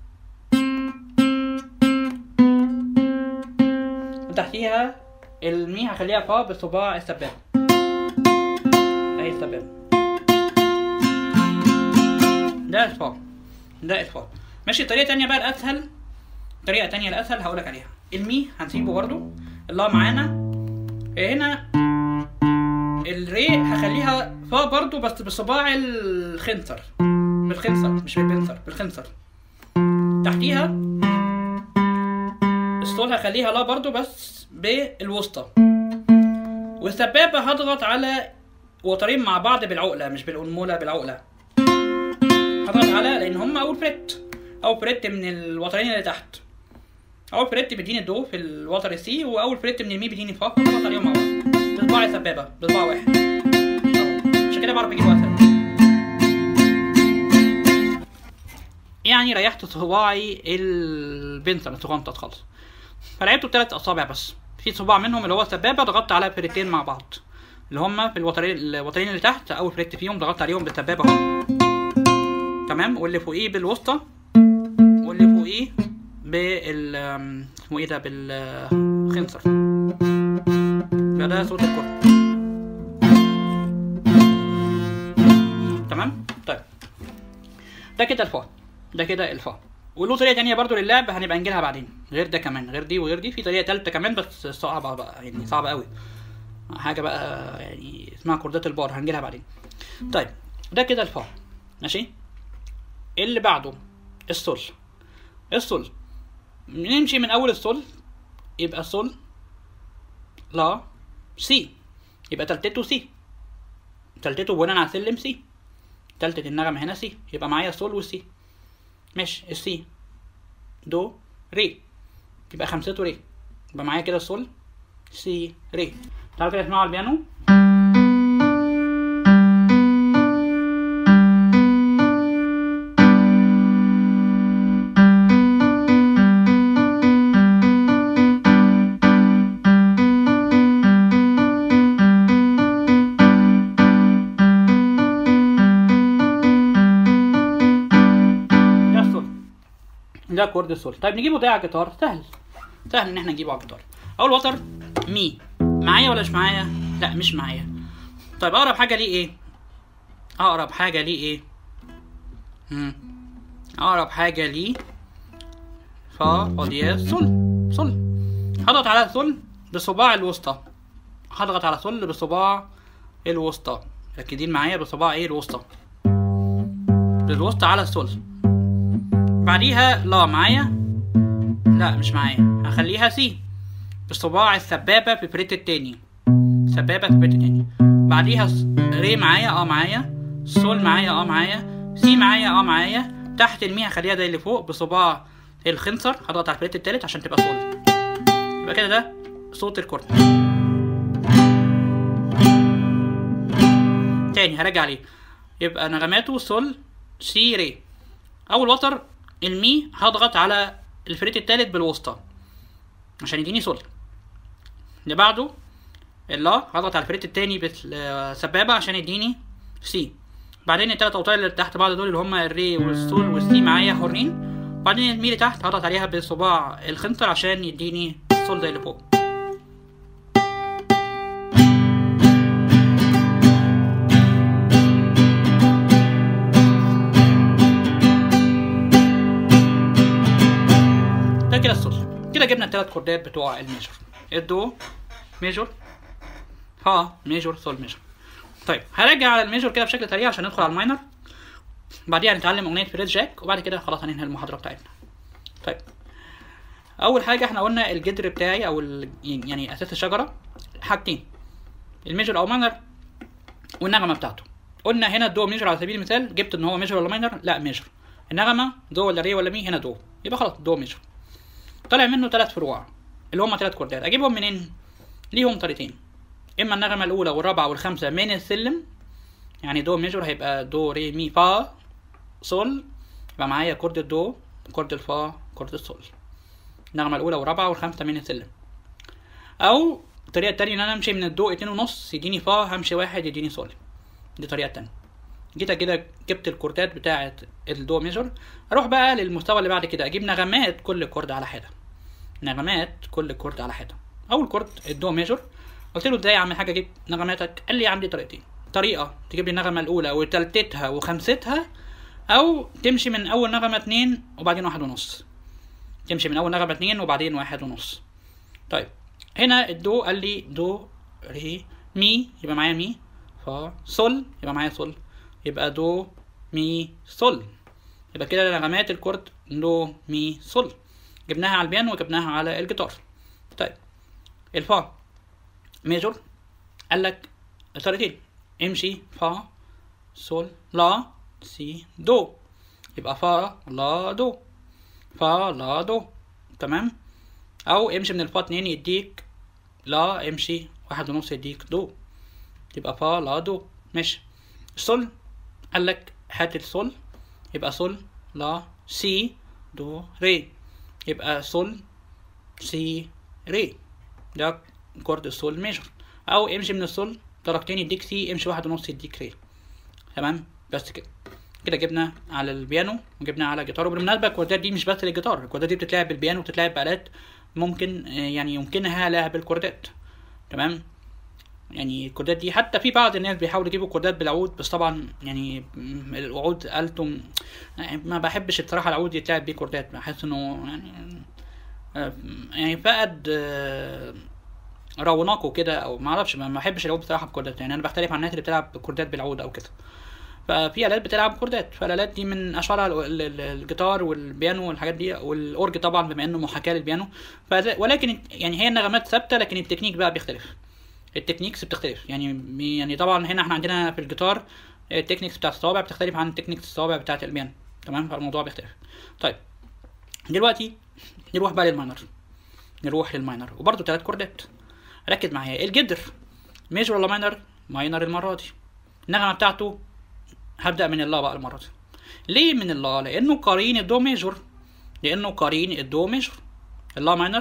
وتحتيها المي هخليها فا بصباع السبابة اهي السبابة ده الفا ده الفا ماشي طريقة تانية بقى الأسهل طريقة تانية الأسهل هقولك عليها المي هنسيبه برضو الله معانا هنا الري هخليها فا برضو بس بصباع الخنصر بالخنصر مش بالبنصر بالخنصر تحتيها الصول هخليها لا برضو بس بالوسطى والسبابة هضغط على وترين مع بعض بالعقلة مش بالأنمولة بالعقلة هضغط على لأن هما أول فريت أول فريت من الوترين اللي تحت أول فريت بيديني الدو في الوتر السي وأول فريت من المي بيديني الفا هضغط عليهم مع بعض بصباع السبابة بصباع واحد أهو. عشان كده بعرف أجيبه أسهل يعني ريحت صباعي البنسر الصغنطط خالص فلعبته بثلاث اصابع بس في صباع منهم اللي هو السبابه ضغطت على فريتين مع بعض اللي هما في الوترين الوترين اللي تحت اول فريت فيهم ضغطت عليهم بالسبابه اهو تمام واللي فوقيه بالوسطى واللي فوقيه بال آم، اسمه ايه ده بالخنصر فده صوت الكرة تمام طيب ده كده الفا ده كده الفا وله طريقه تانية برضو للعب هنبقى نجيلها بعدين غير ده كمان غير دي وغير دي في طريقه تالتة كمان بس صعبه بقى يعني صعبه قوي حاجه بقى يعني اسمها كوردات البار هنجيلها بعدين طيب ده كده الفا ماشي اللي بعده السول السول نمشي من اول السول يبقى السول لا سي يبقى تالتته سي تالتته بناء على سلم سي تالتة النغمة هنا سي يبقى معايا السول والسي ماشي السي دو ري يبقى خمسته ري يبقى معايا كده السول سي ري تعالوا كده اسمعوا على البيانو ده السول ده كورد السول طيب نجيبه ده على الجيتار سهل سهل ان احنا نجيبه على الجيتار اول وتر مي معايا ولا مش معايا لا مش معايا طيب اقرب حاجه ليه ايه اقرب حاجه ليه ايه مم. اقرب حاجه ليه فا فاضية سول سول هضغط على سول بصباع الوسطى هضغط على سول بصباع الوسطى ركزين معايا بصباع ايه الوسطى بالوسطى على السول بعديها لا معايا لا مش معايا هخليها سي بصباع السبابة في فريت التاني سبابة في فريت التاني بعديها س- ري معايا اه معايا سول معايا اه معايا سي معايا اه معايا تحت المي هخليها زي اللي فوق بصباع الخنصر هضغط على الفريت التالت عشان تبقى سول يبقى كده ده صوت الكورد تاني هراجع عليه يبقى نغماته سول سي ري اول وتر المي هضغط على الفريت التالت بالوسطى عشان يديني سول اللي بعده اللا هضغط على الفريت التاني بالسبابة عشان يديني سي بعدين التلات اوتار اللي تحت بعض دول اللي هما الري والسول والسي معايا حرين بعدين المي اللي تحت هضغط عليها بصباع الخنصر عشان يديني السول زي اللي فوق كده السول كده جبنا الثلاث كوردات بتوع الميجور الدو ميجور فا ميجور سول ميجور طيب هرجع على الميجور كده بشكل سريع عشان ندخل على الماينر بعديها نتعلم اغنيه فريد جاك وبعد كده خلاص هننهي المحاضره بتاعتنا طيب اول حاجه احنا قلنا الجدر بتاعي او ال- يعني اساس الشجره حاجتين الميجور او ماينر والنغمه بتاعته قلنا هنا الدو ميجور على سبيل المثال جبت ان هو ميجور ولا ماينر لا ميجور النغمه دو ولا ري ولا مي هنا دو يبقى خلاص دو ميجور طلع منه ثلاث فروع اللي هم ثلاث كوردات اجيبهم منين ليهم طريقتين اما النغمه الاولى والرابعه والخامسه من السلم يعني دو ميجور هيبقى دو ري مي فا سول يبقى معايا كورد الدو كورد الفا كورد السول النغمه الاولى والرابعه والخامسه من السلم او الطريقه التانية ان انا امشي من الدو اتنين ونص يديني فا همشي واحد يديني سول دي طريقه تانية جيت كده جبت الكوردات بتاعه الدو ميجور اروح بقى للمستوى اللي بعد كده اجيب نغمات كل كورد على حده نغمات كل كورد على حده اول كورد الدو ميجور قلت له ازاي اعمل حاجه اجيب نغماتك قال لي عندي طريقتين طريقه تجيب لي النغمه الاولى وتالتتها وخمستها او تمشي من اول نغمه اتنين وبعدين واحد ونص تمشي من اول نغمه اتنين وبعدين واحد ونص طيب هنا الدو قال لي دو ري مي يبقى معايا مي فا سول يبقى معايا سول يبقى دو مي سول يبقى كده نغمات الكورد دو مي سول جبناها على البيانو وجبناها على الجيتار طيب الفا ميجور قال لك طريقتين امشي فا سول لا سي دو يبقى فا لا دو فا لا دو تمام او امشي من الفا اتنين يديك لا امشي واحد ونص يديك دو يبقى فا لا دو ماشي السول قال لك هات السول يبقى سول لا سي دو ري يبقى سول سي ري ده كورد السول ميجر او امشي من السول درجتين يديك سي امشي واحد ونص يديك ري تمام بس كده كده جبنا على البيانو وجبنا على الجيتار وبالمناسبه الكوردات دي مش بس للجيتار الكوردات دي بتتلعب بالبيانو وبتتلعب بآلات ممكن آه، يعني يمكنها لعب الكوردات تمام يعني الكوردات دي حتى في بعض الناس بيحاولوا يجيبوا كوردات بالعود بس طبعا يعني م- العود آلته يعني ما بحبش الصراحه العود يتلعب بيه كوردات بحس انه يعني آه، يعني فقد آه، رونقه كده او ما اعرفش ما ما بحبش العود بصراحه بكوردات يعني انا بختلف عن الناس اللي بتلعب كوردات بالعود او كده ففي الات بتلعب كوردات فالالات دي من اشهرها ال- ال- الجيتار والبيانو والحاجات دي والاورج طبعا بما انه محاكاه للبيانو فز- ولكن يعني هي النغمات ثابته لكن التكنيك بقى بيختلف التكنيكس بتختلف يعني يعني طبعا هنا احنا عندنا في الجيتار التكنيكس بتاعت الصوابع بتختلف عن التكنيكس الصوابع بتاعت البيانو تمام فالموضوع بيختلف طيب دلوقتي نروح بقى للماينر نروح للماينر وبرده ثلاث كوردات ركز معايا الجدر ميجر ولا ماينر ماينر المره دي النغمه بتاعته هبدا من اللا بقى المره دي ليه من اللا لانه قرين الدو ميجور لانه قرين الدو ميجور اللا ماينر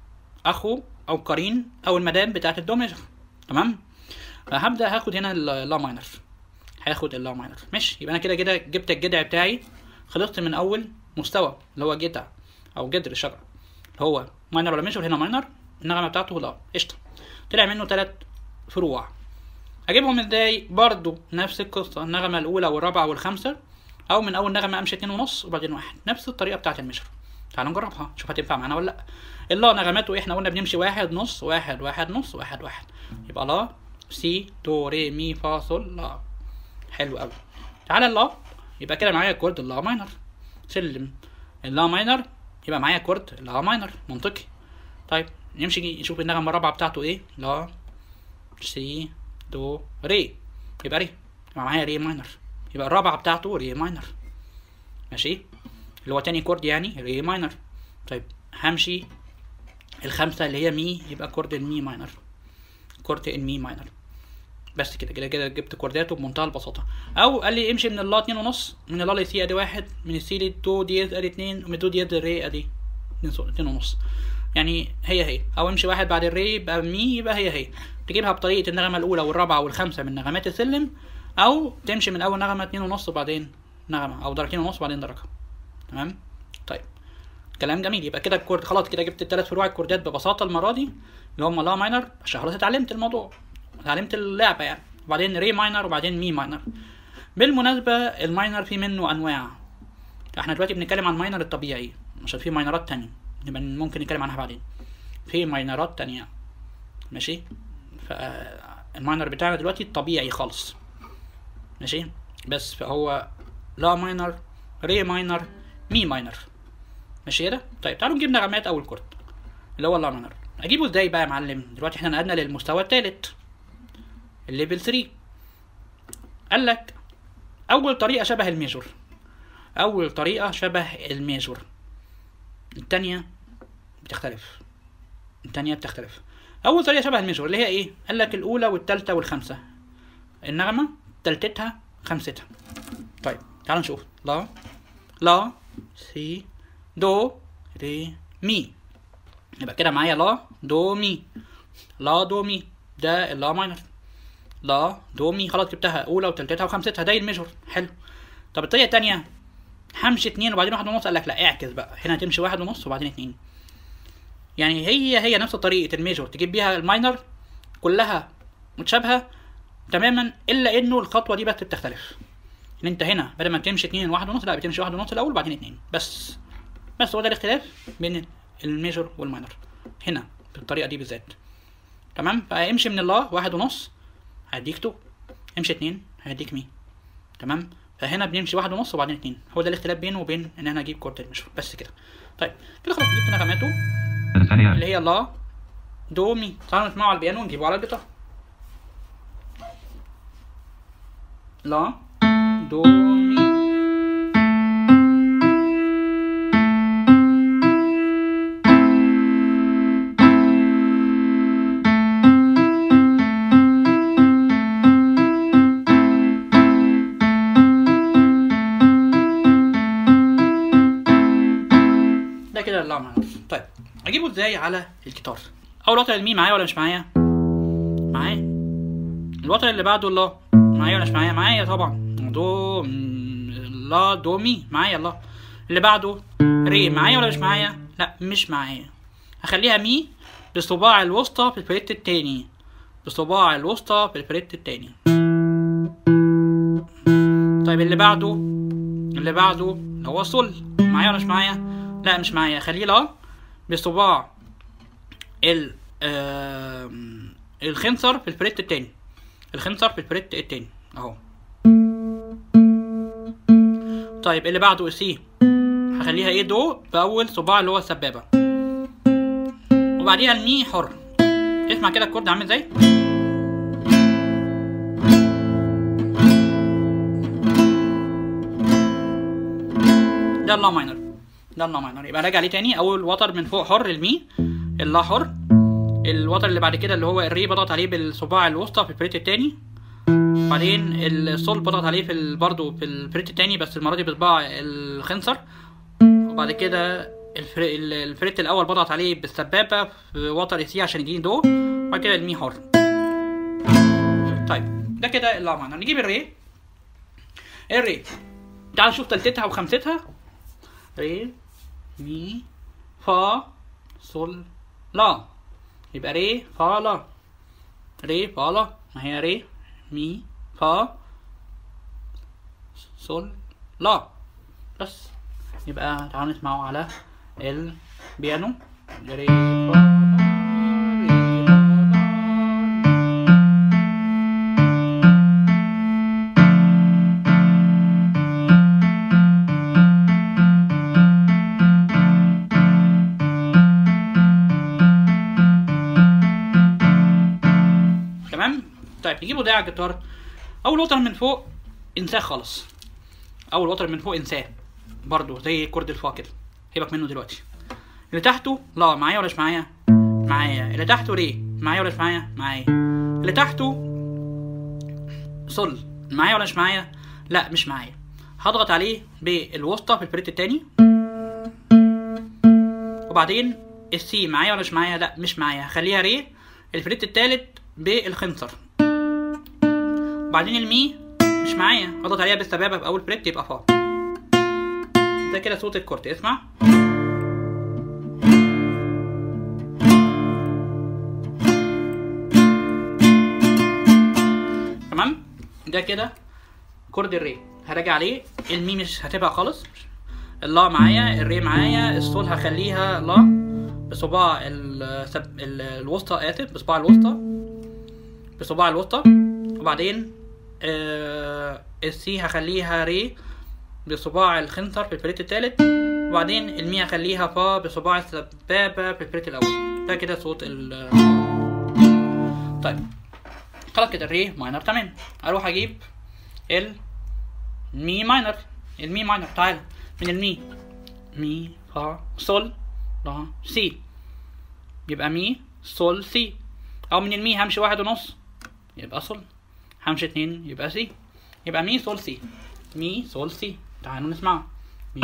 اخو او قرين او المدام بتاعت الدو ميجور تمام فهبدا هاخد هنا اللا ماينر هاخد اللا ماينر ماشي يبقى انا كده كده جبت الجدع بتاعي خلصت من اول مستوى اللي هو جدع او جدر الشجره اللي هو ماينر ولا ميجور هنا ماينر النغمه بتاعته لا قشطه طلع منه ثلاث فروع اجيبهم ازاي برضو نفس القصه النغمه الاولى والرابعه والخامسه او من اول نغمه امشي اتنين ونص وبعدين واحد نفس الطريقه بتاعت الميجر تعالوا نجربها نشوف هتنفع معانا ولا لا اللا نغماته احنا قلنا بنمشي واحد نص واحد واحد نص واحد واحد يبقى لا سي دو ري مي فا صول لا حلو قوي تعالى اللا يبقى كده معايا كورد اللا ماينر سلم اللا ماينر يبقى معايا كورد اللا ماينر منطقي طيب نمشي نشوف النغمه الرابعه بتاعته ايه لا سي دو ري يبقى ري يبقى معايا ري ماينر يبقى الرابعه بتاعته ري ماينر ماشي اللي هو تاني كورد يعني ري ماينر طيب همشي الخامسه اللي هي مي يبقى كورد المي ماينر كورد المي ماينر بس كده كده كده جبت كورداته بمنتهى البساطه او قال لي امشي من اللا اتنين ونص من اللا لسي ادي واحد من السي للدو ديز ادي اتنين ومن الدو ديز للري ادي اتنين صو- اتنين ونص يعني هي هي او امشي واحد بعد الري يبقى مي يبقى هي هي تجيبها بطريقه النغمه الاولى والرابعه والخامسه من نغمات السلم او تمشي من اول نغمه اتنين ونص وبعدين نغمه او درجتين ونص وبعدين درجه تمام طيب كلام جميل يبقى كده الكورد خلاص كده جبت الثلاث فروع الكوردات ببساطه المره دي اللي هم لا ماينر عشان خلاص اتعلمت الموضوع اتعلمت اللعبه يعني وبعدين ري ماينر وبعدين مي ماينر بالمناسبه الماينر في منه انواع احنا دلوقتي بنتكلم عن الماينر الطبيعي عشان في ماينرات تانية نبقى ممكن نتكلم عنها بعدين في ماينرات تانية ماشي فالماينر بتاعنا دلوقتي الطبيعي خالص ماشي بس فهو لا ماينر ري ماينر مي ماينر ماشي كده طيب تعالوا نجيب نغمات اول كورد اللي هو اللا ماينر اجيبه ازاي بقى يا معلم دلوقتي احنا نقلنا للمستوى الثالث الليفل 3 قال لك اول طريقه شبه الميجور اول طريقه شبه الميجور التانية بتختلف التانية بتختلف اول طريقه شبه الميجور اللي هي ايه قال لك الاولى والثالثه والخامسه النغمه تالتتها خمستها طيب تعالوا نشوف لا لا سي دو ري مي يبقى كده معايا لا دو مي لا دو مي ده اللا ماينر لا دو مي خلاص جبتها اولى وتالتتها وخمستها ده الميجور حلو طب الطريقه التانية همشي اتنين وبعدين واحد ونص قال لك لا اعكس بقى هنا هتمشي واحد ونص وبعدين اتنين يعني هي هي نفس طريقه الميجور تجيب بيها الماينر كلها متشابهه تماما الا انه الخطوه دي بس بتختلف ان انت هنا بدل ما بتمشي اتنين واحد ونص لا بتمشي واحد ونص الاول وبعدين اتنين بس بس هو ده الاختلاف بين الميجور والماينر هنا بالطريقه دي بالذات تمام فامشي من الله واحد ونص هيديك تو امشي اتنين هيديك مي تمام فهنا بنمشي واحد ونص وبعدين اتنين هو ده الاختلاف بينه وبين ان انا اجيب كورد الميجور بس كده طيب كده خلاص جبت نغماته اللي هي لا دو مي تعالوا نسمعه على البيانو ونجيبه على الجيتار لا دو مي ده كده اللا ماينر طيب اجيبه ازاي على الجيتار اول وتر المي معايا ولا مش معايا معايا الوتر اللي بعده لا معايا ولا مش معايا معايا طبعا دو م- لا دو مي معايا لا اللي بعده ري معايا ولا مش معايا لا مش معايا هخليها مي بالصباع الوسطى في الفريت التاني بالصباع الوسطى في الفريت التاني طيب اللي بعده اللي بعده اللي هو الصل معايا ولا مش معايا لا مش معايا خليه لا بصباع ال آم، الخنصر في الفريت التاني الخنصر في الفريت التاني اهو طيب اللي بعده السي هخليها ايه دو باول صباع اللي هو السبابه وبعديها المي حر اسمع كده الكورد عامل ازاي ده اللا ماينر ده اللا ماينر يبقى راجع عليه تاني اول وتر من فوق حر المي اللا حر الوتر اللي بعد كده اللي هو الري بضغط عليه بالصباع الوسطى في الفريت التاني بعدين الصول بضغط عليه في ال- برضه في الفريت التاني بس المره دي بصباع الخنصر وبعد كده الفر... ال- الفريت الاول بضغط عليه بالسبابه في وتر سي عشان يديني دو وبعد كده المي حر طيب ده كده اللا ماينر نجيب الري الري تعال نشوف تالتتها وخمستها ري مي فا صول لا يبقى ري فا لا ري فا لا ما هي ري مي فا صول لا بس يبقى تعالوا نسمعه على البيانو ري فا لا ري فا لا تمام طيب نجيبه ده على الجيتار اول وتر من فوق انساه خالص اول وتر من فوق انساه برضو زي كورد الفا كده سيبك منه دلوقتي اللي تحته لا معايا ولا مش معايا معايا اللي تحته ري معايا ولا مش معايا معايا اللي تحته صل معايا ولا مش معايا لا مش معايا هضغط عليه بالوسطى في الفريت التاني وبعدين السي معايا ولا مش معايا لا مش معايا هخليها ري الفريت التالت بالخنصر وبعدين المي مش معايا اضغط عليها بالسبابه في اول فريت يبقى فا ده كده صوت الكورت اسمع تمام ده كده كورد الري هراجع عليه المي مش هتبقى خالص اللا معايا الري معايا السول هخليها لا بصباع السب... ال- الوسطى اسف بصباع الوسطى بصباع الوسطى وبعدين آه السي هخليها ري بصباع الخنصر في الفريت التالت وبعدين المي هخليها فا بصباع السبابة في الفريت الأول ده كده صوت ال طيب خلاص كده الري ماينر تمام أروح أجيب ال مي ماينر المي ماينر تعال من المي مي فا صول لا سي يبقى مي صول سي أو من المي همشي واحد ونص يبقى صول همشي اتنين يبقى سي يبقى مي صول سي مي صول سي تعالوا نسمعها مي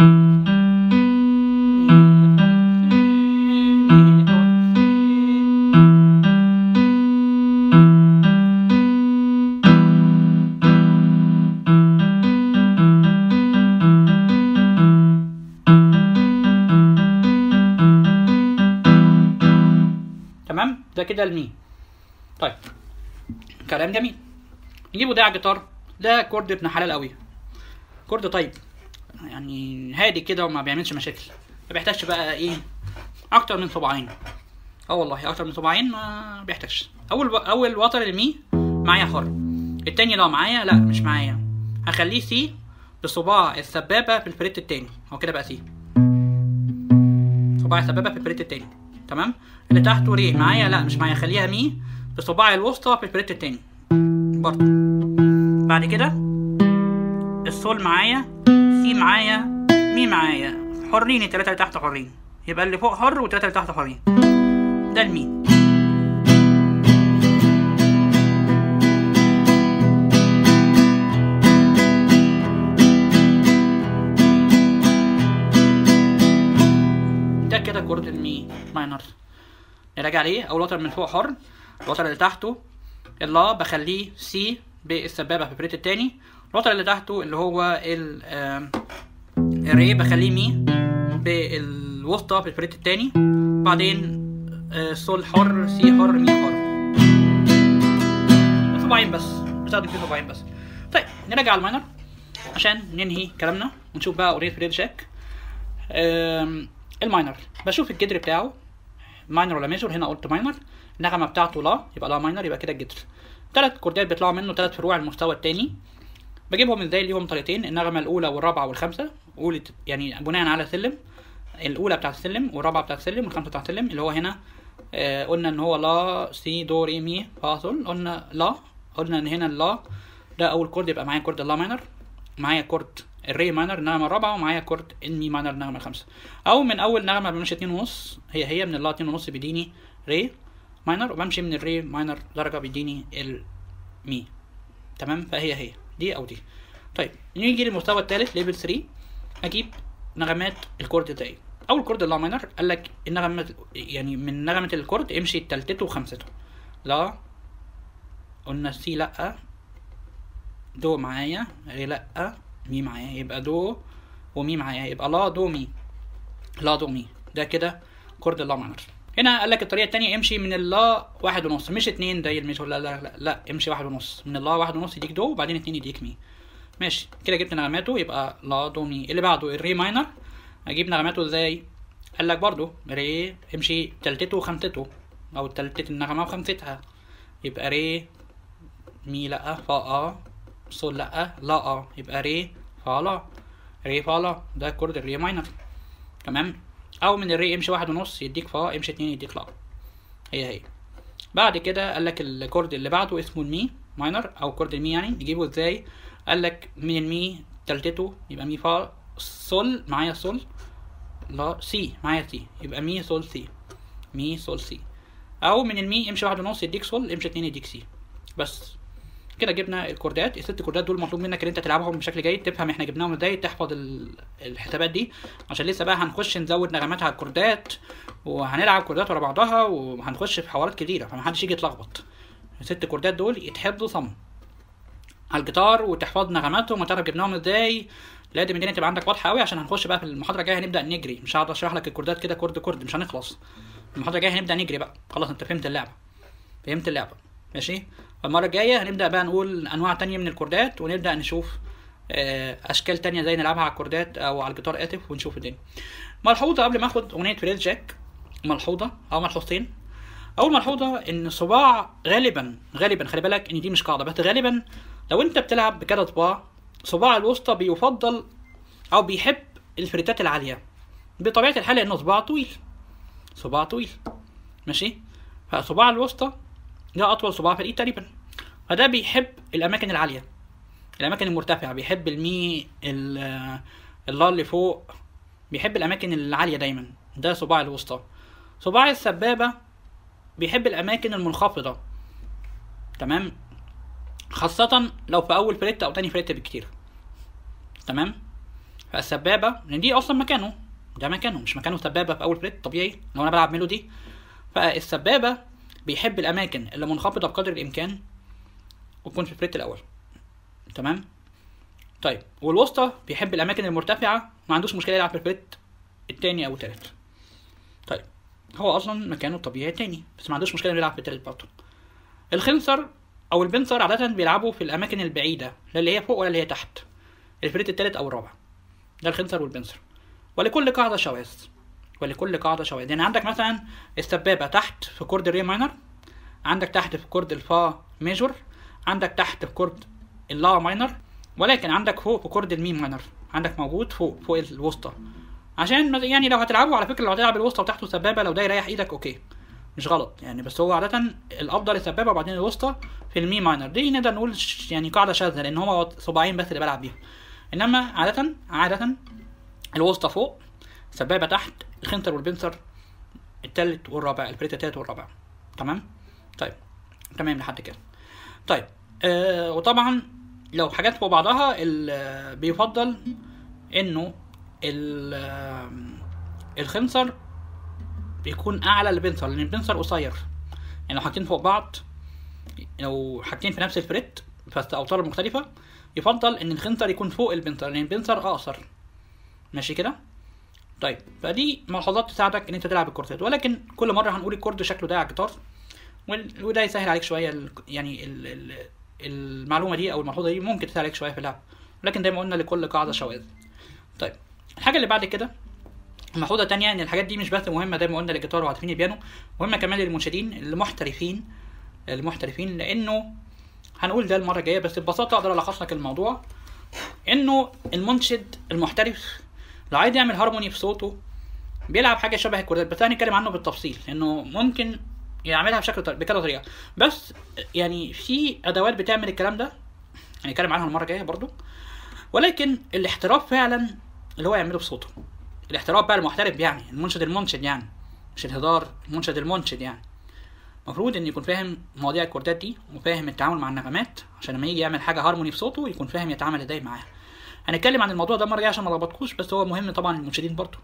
تمام ده كده المي طيب كلام جميل نجيبه ده على الجيتار ده كورد ابن حلال قوي كورد طيب يعني هادي كده وما بيعملش مشاكل ما بيحتاجش بقى ايه اكتر من صباعين اه والله اكتر من صباعين ما بيحتاجش اول اول وتر المي معايا حر التاني لو معايا لا مش معايا هخليه سي بصباع السبابه في الفريت التاني هو كده بقى سي صباع السبابه في الفريت التاني تمام اللي تحته ري معايا لا مش معايا خليها مي بصباع الوسطى في الفريت التاني برضه بعد كده السول معايا سي معايا مي معايا حرين التلاتة اللي تحت حرين يبقى اللي فوق حر والتلاتة اللي تحت حرين ده المي ده كده كورد المي ماينر نراجع عليه اول وتر من فوق حر الوتر اللي تحته اللا بخليه سي بالسبابة في الفريت التاني الوتر اللي تحته اللي هو ال آم، الري بخليه مي بالوسطى في الفريت التاني بعدين آه، سول حر سي حر مي حر صباعين بس بستخدم فيه صباعين بس طيب نراجع على الماينر عشان ننهي كلامنا ونشوف بقى اوريت فريد شاك آم، الماينر بشوف الجدر بتاعه ماينر ولا ميجور هنا قلت ماينر النغمه بتاعته لا يبقى لا ماينر يبقى كده الجدر ثلاث كوردات بيطلعوا منه ثلاث فروع المستوى الثاني بجيبهم ازاي ليهم طريقتين النغمه الاولى والرابعه والخامسه قولة يعني بناء على سلم الاولى بتاعت السلم والرابعه بتاعت السلم والخامسه بتاعت السلم اللي هو هنا آه قلنا ان هو لا سي دو ري مي فا صول قلنا لا قلنا ان هنا اللا ده اول كورد يبقى معايا كورد اللا ماينر معايا كورد الري ماينر النغمه الرابعه ومعايا كورد المي ماينر النغمه الخامسه او من اول نغمه بمشي اتنين ونص هي هي من اللا اتنين ونص بيديني ري ماينر وبمشي من الري ماينر درجه بيديني المي تمام فهي هي دي او دي طيب نيجي للمستوى الثالث ليفل 3 اجيب نغمات الكورد ازاي اول كورد اللا ماينر قال لك النغمه يعني من نغمه الكورد امشي تالتته وخمسته لا قلنا سي لا دو معايا ري لا مي معايا يبقى دو ومي معايا يبقى لا دو مي لا دو مي ده كده كورد اللا ماينر هنا قال لك الطريقه التانية امشي من اللا واحد ونص مش اتنين زي الميجور لا لا لا لا امشي واحد ونص من اللا واحد ونص يديك دو وبعدين اتنين يديك مي ماشي كده جبت نغماته يبقى لا دو مي اللي بعده الري ماينر اجيب نغماته ازاي قال لك برضو ري امشي تلتته وخمسته او تلتة النغمة وخمستها يبقى ري مي لا فا اه صول لا لا اه يبقى ري فا لا ري فا لا ده كورد الري ماينر تمام او من الري امشي واحد ونص يديك فا امشي اتنين يديك لا هي هي بعد كده قال لك الكورد اللي بعده اسمه المي ماينر او كورد المي يعني نجيبه ازاي قال لك من المي تلتته يبقى مي فا صول معايا صول لا سي معايا سي يبقى مي صول سي مي صول سي او من المي امشي واحد ونص يديك صول امشي اتنين يديك سي بس كده جبنا الكوردات الست كوردات دول مطلوب منك ان انت تلعبهم بشكل جيد تفهم احنا جبناهم ازاي تحفظ ال- الحسابات دي عشان لسه بقى هنخش نزود نغمات على الكوردات وهنلعب كوردات ورا بعضها وهنخش في حوارات كتيره فمحدش يجي يتلخبط الست كوردات دول يتحفظوا صم على الجيتار وتحفظ نغماتهم وتعرف جبناهم ازاي لازم الدنيا تبقى عندك واضحه قوي عشان هنخش بقى في المحاضره الجايه هنبدا نجري مش هقعد اشرح لك الكوردات كده كورد كورد مش هنخلص المحاضره الجايه هنبدا نجري بقى خلاص انت فهمت اللعبه فهمت اللعبه ماشي فالمره الجايه هنبدا بقى نقول انواع تانية من الكوردات ونبدا نشوف آه، اشكال تانية زي نلعبها على الكوردات او على الجيتار اسف ونشوف الدنيا ملحوظه قبل ما اخد اغنيه فريد جاك ملحوظه او ملحوظتين اول ملحوظه ان صباع غالبا غالبا خلي بالك ان دي مش قاعده بس غالبا لو انت بتلعب بكذا صباع صباع الوسطى بيفضل او بيحب الفريتات العاليه بطبيعه الحال لانه صباع طويل صباع طويل ماشي فصباع الوسطى ده اطول صباع في الايد تقريبا فده بيحب الاماكن العاليه الاماكن المرتفعه بيحب المي ال- الله اللي فوق بيحب الاماكن العاليه دايما ده صباع الوسطى صباع السبابه بيحب الاماكن المنخفضه تمام خاصة لو في أول فريت أو تاني فريت بكتير تمام فالسبابة لأن دي أصلا مكانه ده مكانه مش مكانه سبابة في أول فريت طبيعي لو أنا بلعب ميلودي فالسبابة بيحب الأماكن اللي منخفضة بقدر الإمكان وتكون في الفريت الأول تمام طيب والوسطى بيحب الأماكن المرتفعة ما عندوش مشكلة يلعب في الفريت التاني أو التالت طيب هو أصلا مكانه الطبيعي التاني بس ما عندوش مشكلة إنه يلعب في التالت برضه الخنصر او البنصر عاده بيلعبوا في الاماكن البعيده لا اللي هي فوق ولا اللي هي تحت الفريق الثالث او الرابع ده الخنصر والبنصر ولكل قاعده شواذ ولكل قاعده شواذ يعني عندك مثلا السبابه تحت في كورد الري ماينر عندك تحت في كورد الفا ميجور عندك تحت في كورد اللا ماينر ولكن عندك فوق في كورد المي ماينر عندك موجود فوق فوق الوسطى عشان مز- يعني لو هتلعبوا على فكره لو هتلعب الوسطى وتحته سبابه لو ده يريح ايدك اوكي مش غلط يعني بس هو عادة الأفضل السبابة وبعدين الوسطى في المي ماينر دي نقدر نقول ش- يعني قاعدة شاذة لأن هما صباعين بس اللي بلعب بيهم إنما عادة عادة الوسطى فوق السبابة تحت الخنتر والبنسر التالت والرابع الفريت التالت والرابع تمام طيب تمام لحد كده طيب آه وطبعا لو حاجات فوق بعضها ال- بيفضل انه ال- آه، الخنصر بيكون اعلى البنسر لان البنسر قصير يعني لو حاطين فوق بعض لو حاطين في نفس الفريت بس اوتار مختلفه يفضل ان الخنصر يكون فوق البنسر لان البنسر اقصر ماشي كده طيب فدي ملحوظات تساعدك ان انت تلعب الكورتات ولكن كل مره هنقول الكورد شكله ده على الجيتار وال- وده يسهل عليك شويه ال... يعني ال... ال... المعلومه دي او الملحوظه دي ممكن تسهل عليك شويه في اللعب ولكن زي ما قلنا لكل قاعده شواذ طيب الحاجه اللي بعد كده ملحوظه تانية ان الحاجات دي مش بس مهمه زي ما قلنا للجيتار وعازفين البيانو مهمه كمان للمنشدين المحترفين المحترفين لانه هنقول ده المره الجايه بس ببساطه اقدر الخص لك الموضوع انه المنشد المحترف لو عايز يعمل هارموني في صوته بيلعب حاجه شبه الكوردات بس هنتكلم عنه بالتفصيل لانه ممكن يعملها بشكل طر- بكذا طريقه بس يعني في ادوات بتعمل الكلام ده هنتكلم عنها المره الجايه برضو ولكن الاحتراف فعلا اللي هو يعمله بصوته الاحتراف بقى المحترف يعني المنشد المنشد يعني مش الهزار المنشد المنشد يعني المفروض ان يكون فاهم مواضيع الكوردات دي وفاهم التعامل مع النغمات عشان لما يجي يعمل حاجه هارموني في صوته يكون فاهم يتعامل ازاي معاها هنتكلم عن الموضوع ده المره الجايه عشان ما لخبطكوش بس هو مهم طبعا للمنشدين برضه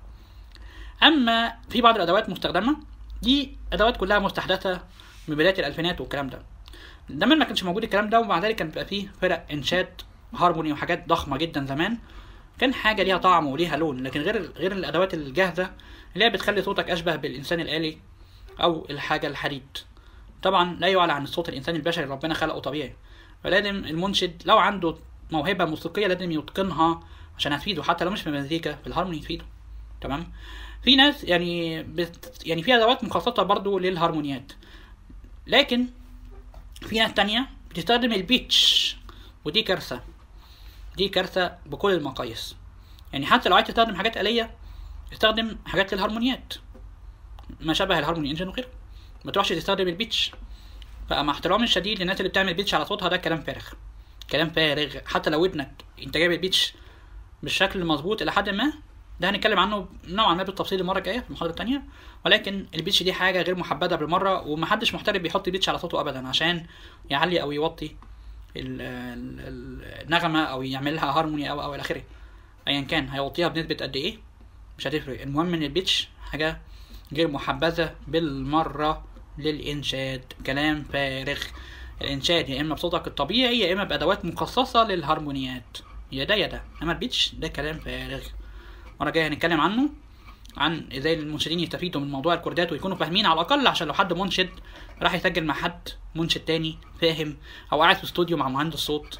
اما في بعض الادوات مستخدمه دي ادوات كلها مستحدثه من بدايه الالفينات والكلام ده زمان ما كانش موجود الكلام ده ومع ذلك كان بيبقى فيه فرق انشاد هارموني وحاجات ضخمه جدا زمان كان حاجه ليها طعم وليها لون لكن غير غير الادوات الجاهزه اللي هي بتخلي صوتك اشبه بالانسان الالي او الحاجه الحديد طبعا لا يعلى عن الصوت الانساني البشري اللي ربنا خلقه طبيعي فلازم المنشد لو عنده موهبه موسيقيه لازم يتقنها عشان هتفيده حتى لو مش في المزيكا في الهارموني تفيده تمام في ناس يعني بت يعني في ادوات مخصصه برضو للهارمونيات لكن في ناس تانية بتستخدم البيتش ودي كارثه دي كارثه بكل المقاييس يعني حتى لو عايز تستخدم حاجات آلية استخدم حاجات للهارمونيات ما شبه الهارموني انجن وغيره ما تروحش تستخدم البيتش فمع احترامي الشديد للناس اللي بتعمل بيتش على صوتها ده كلام فارغ كلام فارغ حتى لو ودنك انت جايب البيتش بالشكل المظبوط الى حد ما ده هنتكلم عنه نوعا ما بالتفصيل المره الجايه في المحاضره التانية ولكن البيتش دي حاجه غير محبذه بالمره ومحدش محترف بيحط بيتش على صوته ابدا عشان يعلي او يوطي ال- ال- ال- النغمه او يعملها هارموني او او الى اخره ايا كان هيوطيها بنسبه قد ايه مش هتفرق المهم ان البيتش حاجه غير محبذه بالمره للانشاد كلام فارغ الانشاد يا اما بصوتك الطبيعي يا اما بادوات مخصصه للهارمونيات يا ده يا ده انما البيتش ده كلام فارغ المره الجايه هنتكلم عنه عن ازاي المنشدين يستفيدوا من موضوع الكوردات ويكونوا فاهمين على الاقل عشان لو حد منشد راح يسجل مع حد منشد تاني فاهم او قاعد في استوديو مع مهندس صوت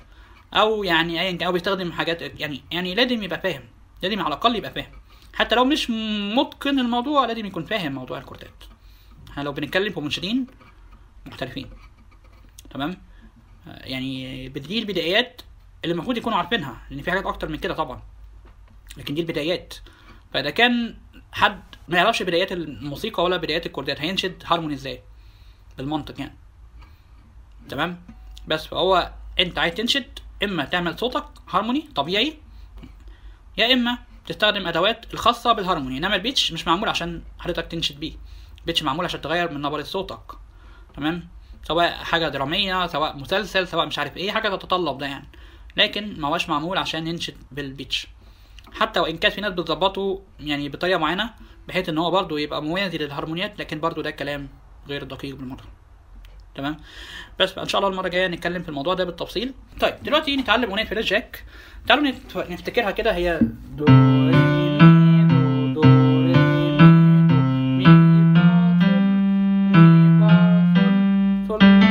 او يعني ايا كان او بيستخدم حاجات يعني يعني لازم يبقى فاهم لازم على الاقل يبقى فاهم حتى لو مش متقن الموضوع لازم يكون فاهم موضوع الكوردات احنا لو بنتكلم في منشدين محترفين تمام آه، يعني دي البدايات اللي المفروض يكونوا عارفينها لان في حاجات اكتر من كده طبعا لكن دي البدايات فاذا كان حد ما يعرفش بدايات الموسيقى ولا بدايات الكوردات هينشد هارموني ازاي بالمنطق يعني تمام بس فهو انت عايز تنشد اما تعمل صوتك هارموني طبيعي يا اما تستخدم ادوات الخاصه بالهارموني انما البيتش مش معمول عشان حضرتك تنشد بيه البيتش معمول عشان تغير من نبره صوتك تمام سواء حاجه دراميه سواء مسلسل سواء مش عارف ايه حاجه تتطلب ده يعني لكن ما هوش معمول عشان ينشد بالبيتش حتى وان كان في ناس بتظبطه يعني بطريقه معينه بحيث ان هو برضه يبقى موازي للهارمونيات لكن برضه ده كلام غير دقيق بالمره تمام بس بقى ان شاء الله المره الجايه نتكلم في الموضوع ده بالتفصيل طيب دلوقتي نتعلم اغنيه فريد جاك تعالوا نت- نفتكرها كده هي دو ري مي دو دو ري مي دو مي فا صول مي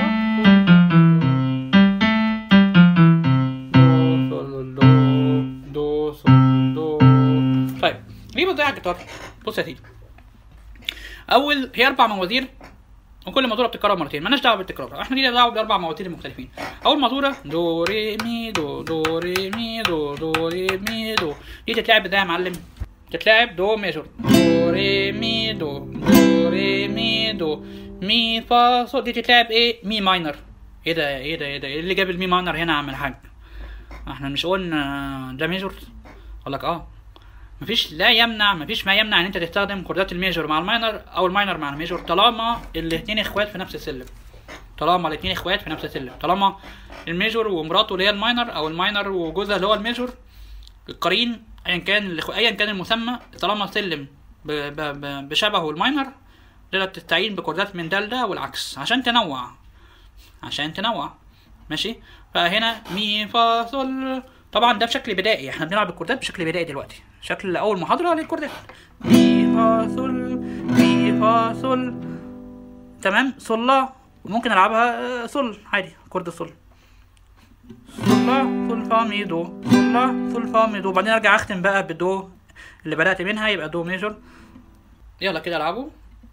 فا صول لا دو دو صول دو دو طيب ليه بتضيع الجيتار بص يا سيدي اول هي اربع موازير وكل مازوره بتتكرر مرتين مالناش دعوه بالتكرار احنا لينا دعوه باربع مواتير مختلفين اول مازوره دو ري مي دو دو ري مي دو دو ري مي دو دي تتلعب ازاي يا معلم تتلعب دو ميجور دو ري مي دو دو ري مي دو مي فا صول دي تتلعب ايه مي ماينر ايه ده ايه ده ايه ده ايه اللي جاب المي ماينر هنا يا عم الحاج احنا مش قلنا ده ميجور اقول لك اه مفيش لا يمنع مفيش ما يمنع ان انت تستخدم كوردات الميجور مع الماينر او الماينر مع الميجور طالما الاتنين اخوات في نفس السلم طالما الاتنين اخوات في نفس السلم طالما الميجور ومراته اللي هي الماينر او الماينر وجوزها اللي هو الميجور القرين ايا كان الإخو- ايا كان المسمى طالما سلم ب- ب- ب- بشبهه الماينر تقدر تستعين بكوردات من ده لده والعكس عشان تنوع عشان تنوع ماشي فهنا مي فا صول طبعا ده بشكل بدائي احنا بنلعب الكوردات بشكل بدائي دلوقتي شكل اول محاضره للكوردات مي فا صول مي فا صول تمام صول لا ممكن العبها آه، صول عادي كورد صول صول لا صول فا مي دو صول لا صول فا مي دو بعدين ارجع اختم بقى بدو اللي بدات منها يبقى دو ميجور يلا كده العبوا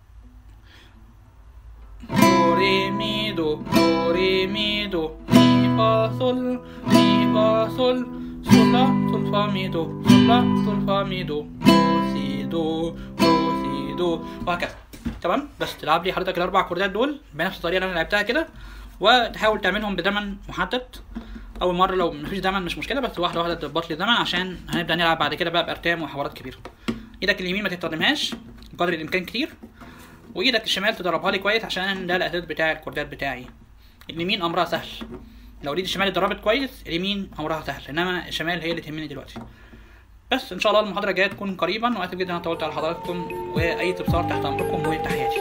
دو ري مي دو دو ري مي دو مي فا صول مي فا صول صول لا صول فا مي دو صول لا صول فا مي دو دو سي دو دو سي دو وهكذا تمام بس تلعب لي حضرتك الاربع كوردات دول بنفس الطريقه اللي انا لعبتها كده وتحاول تعملهم بزمن محدد اول مره لو مفيش زمن مش مشكله بس واحده واحده تظبط لي زمن عشان هنبدا نلعب بعد كده بقى بارتام وحوارات كبيره ايدك اليمين ما تستخدمهاش بقدر الامكان كتير وايدك الشمال تدربها لي كويس عشان ده الاساس بتاع الكوردات بتاعي اليمين امرها سهل لو ايد الشمال اتدربت كويس اليمين امرها سهل انما الشمال هي اللي تهمني دلوقتي بس ان شاء الله المحاضره الجايه تكون قريبا واسف جدا انا طولت على حضراتكم واي استفسار تحت امركم وتحياتي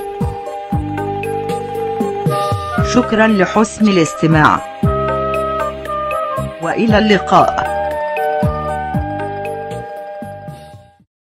شكرا لحسن الاستماع وإلى اللقاء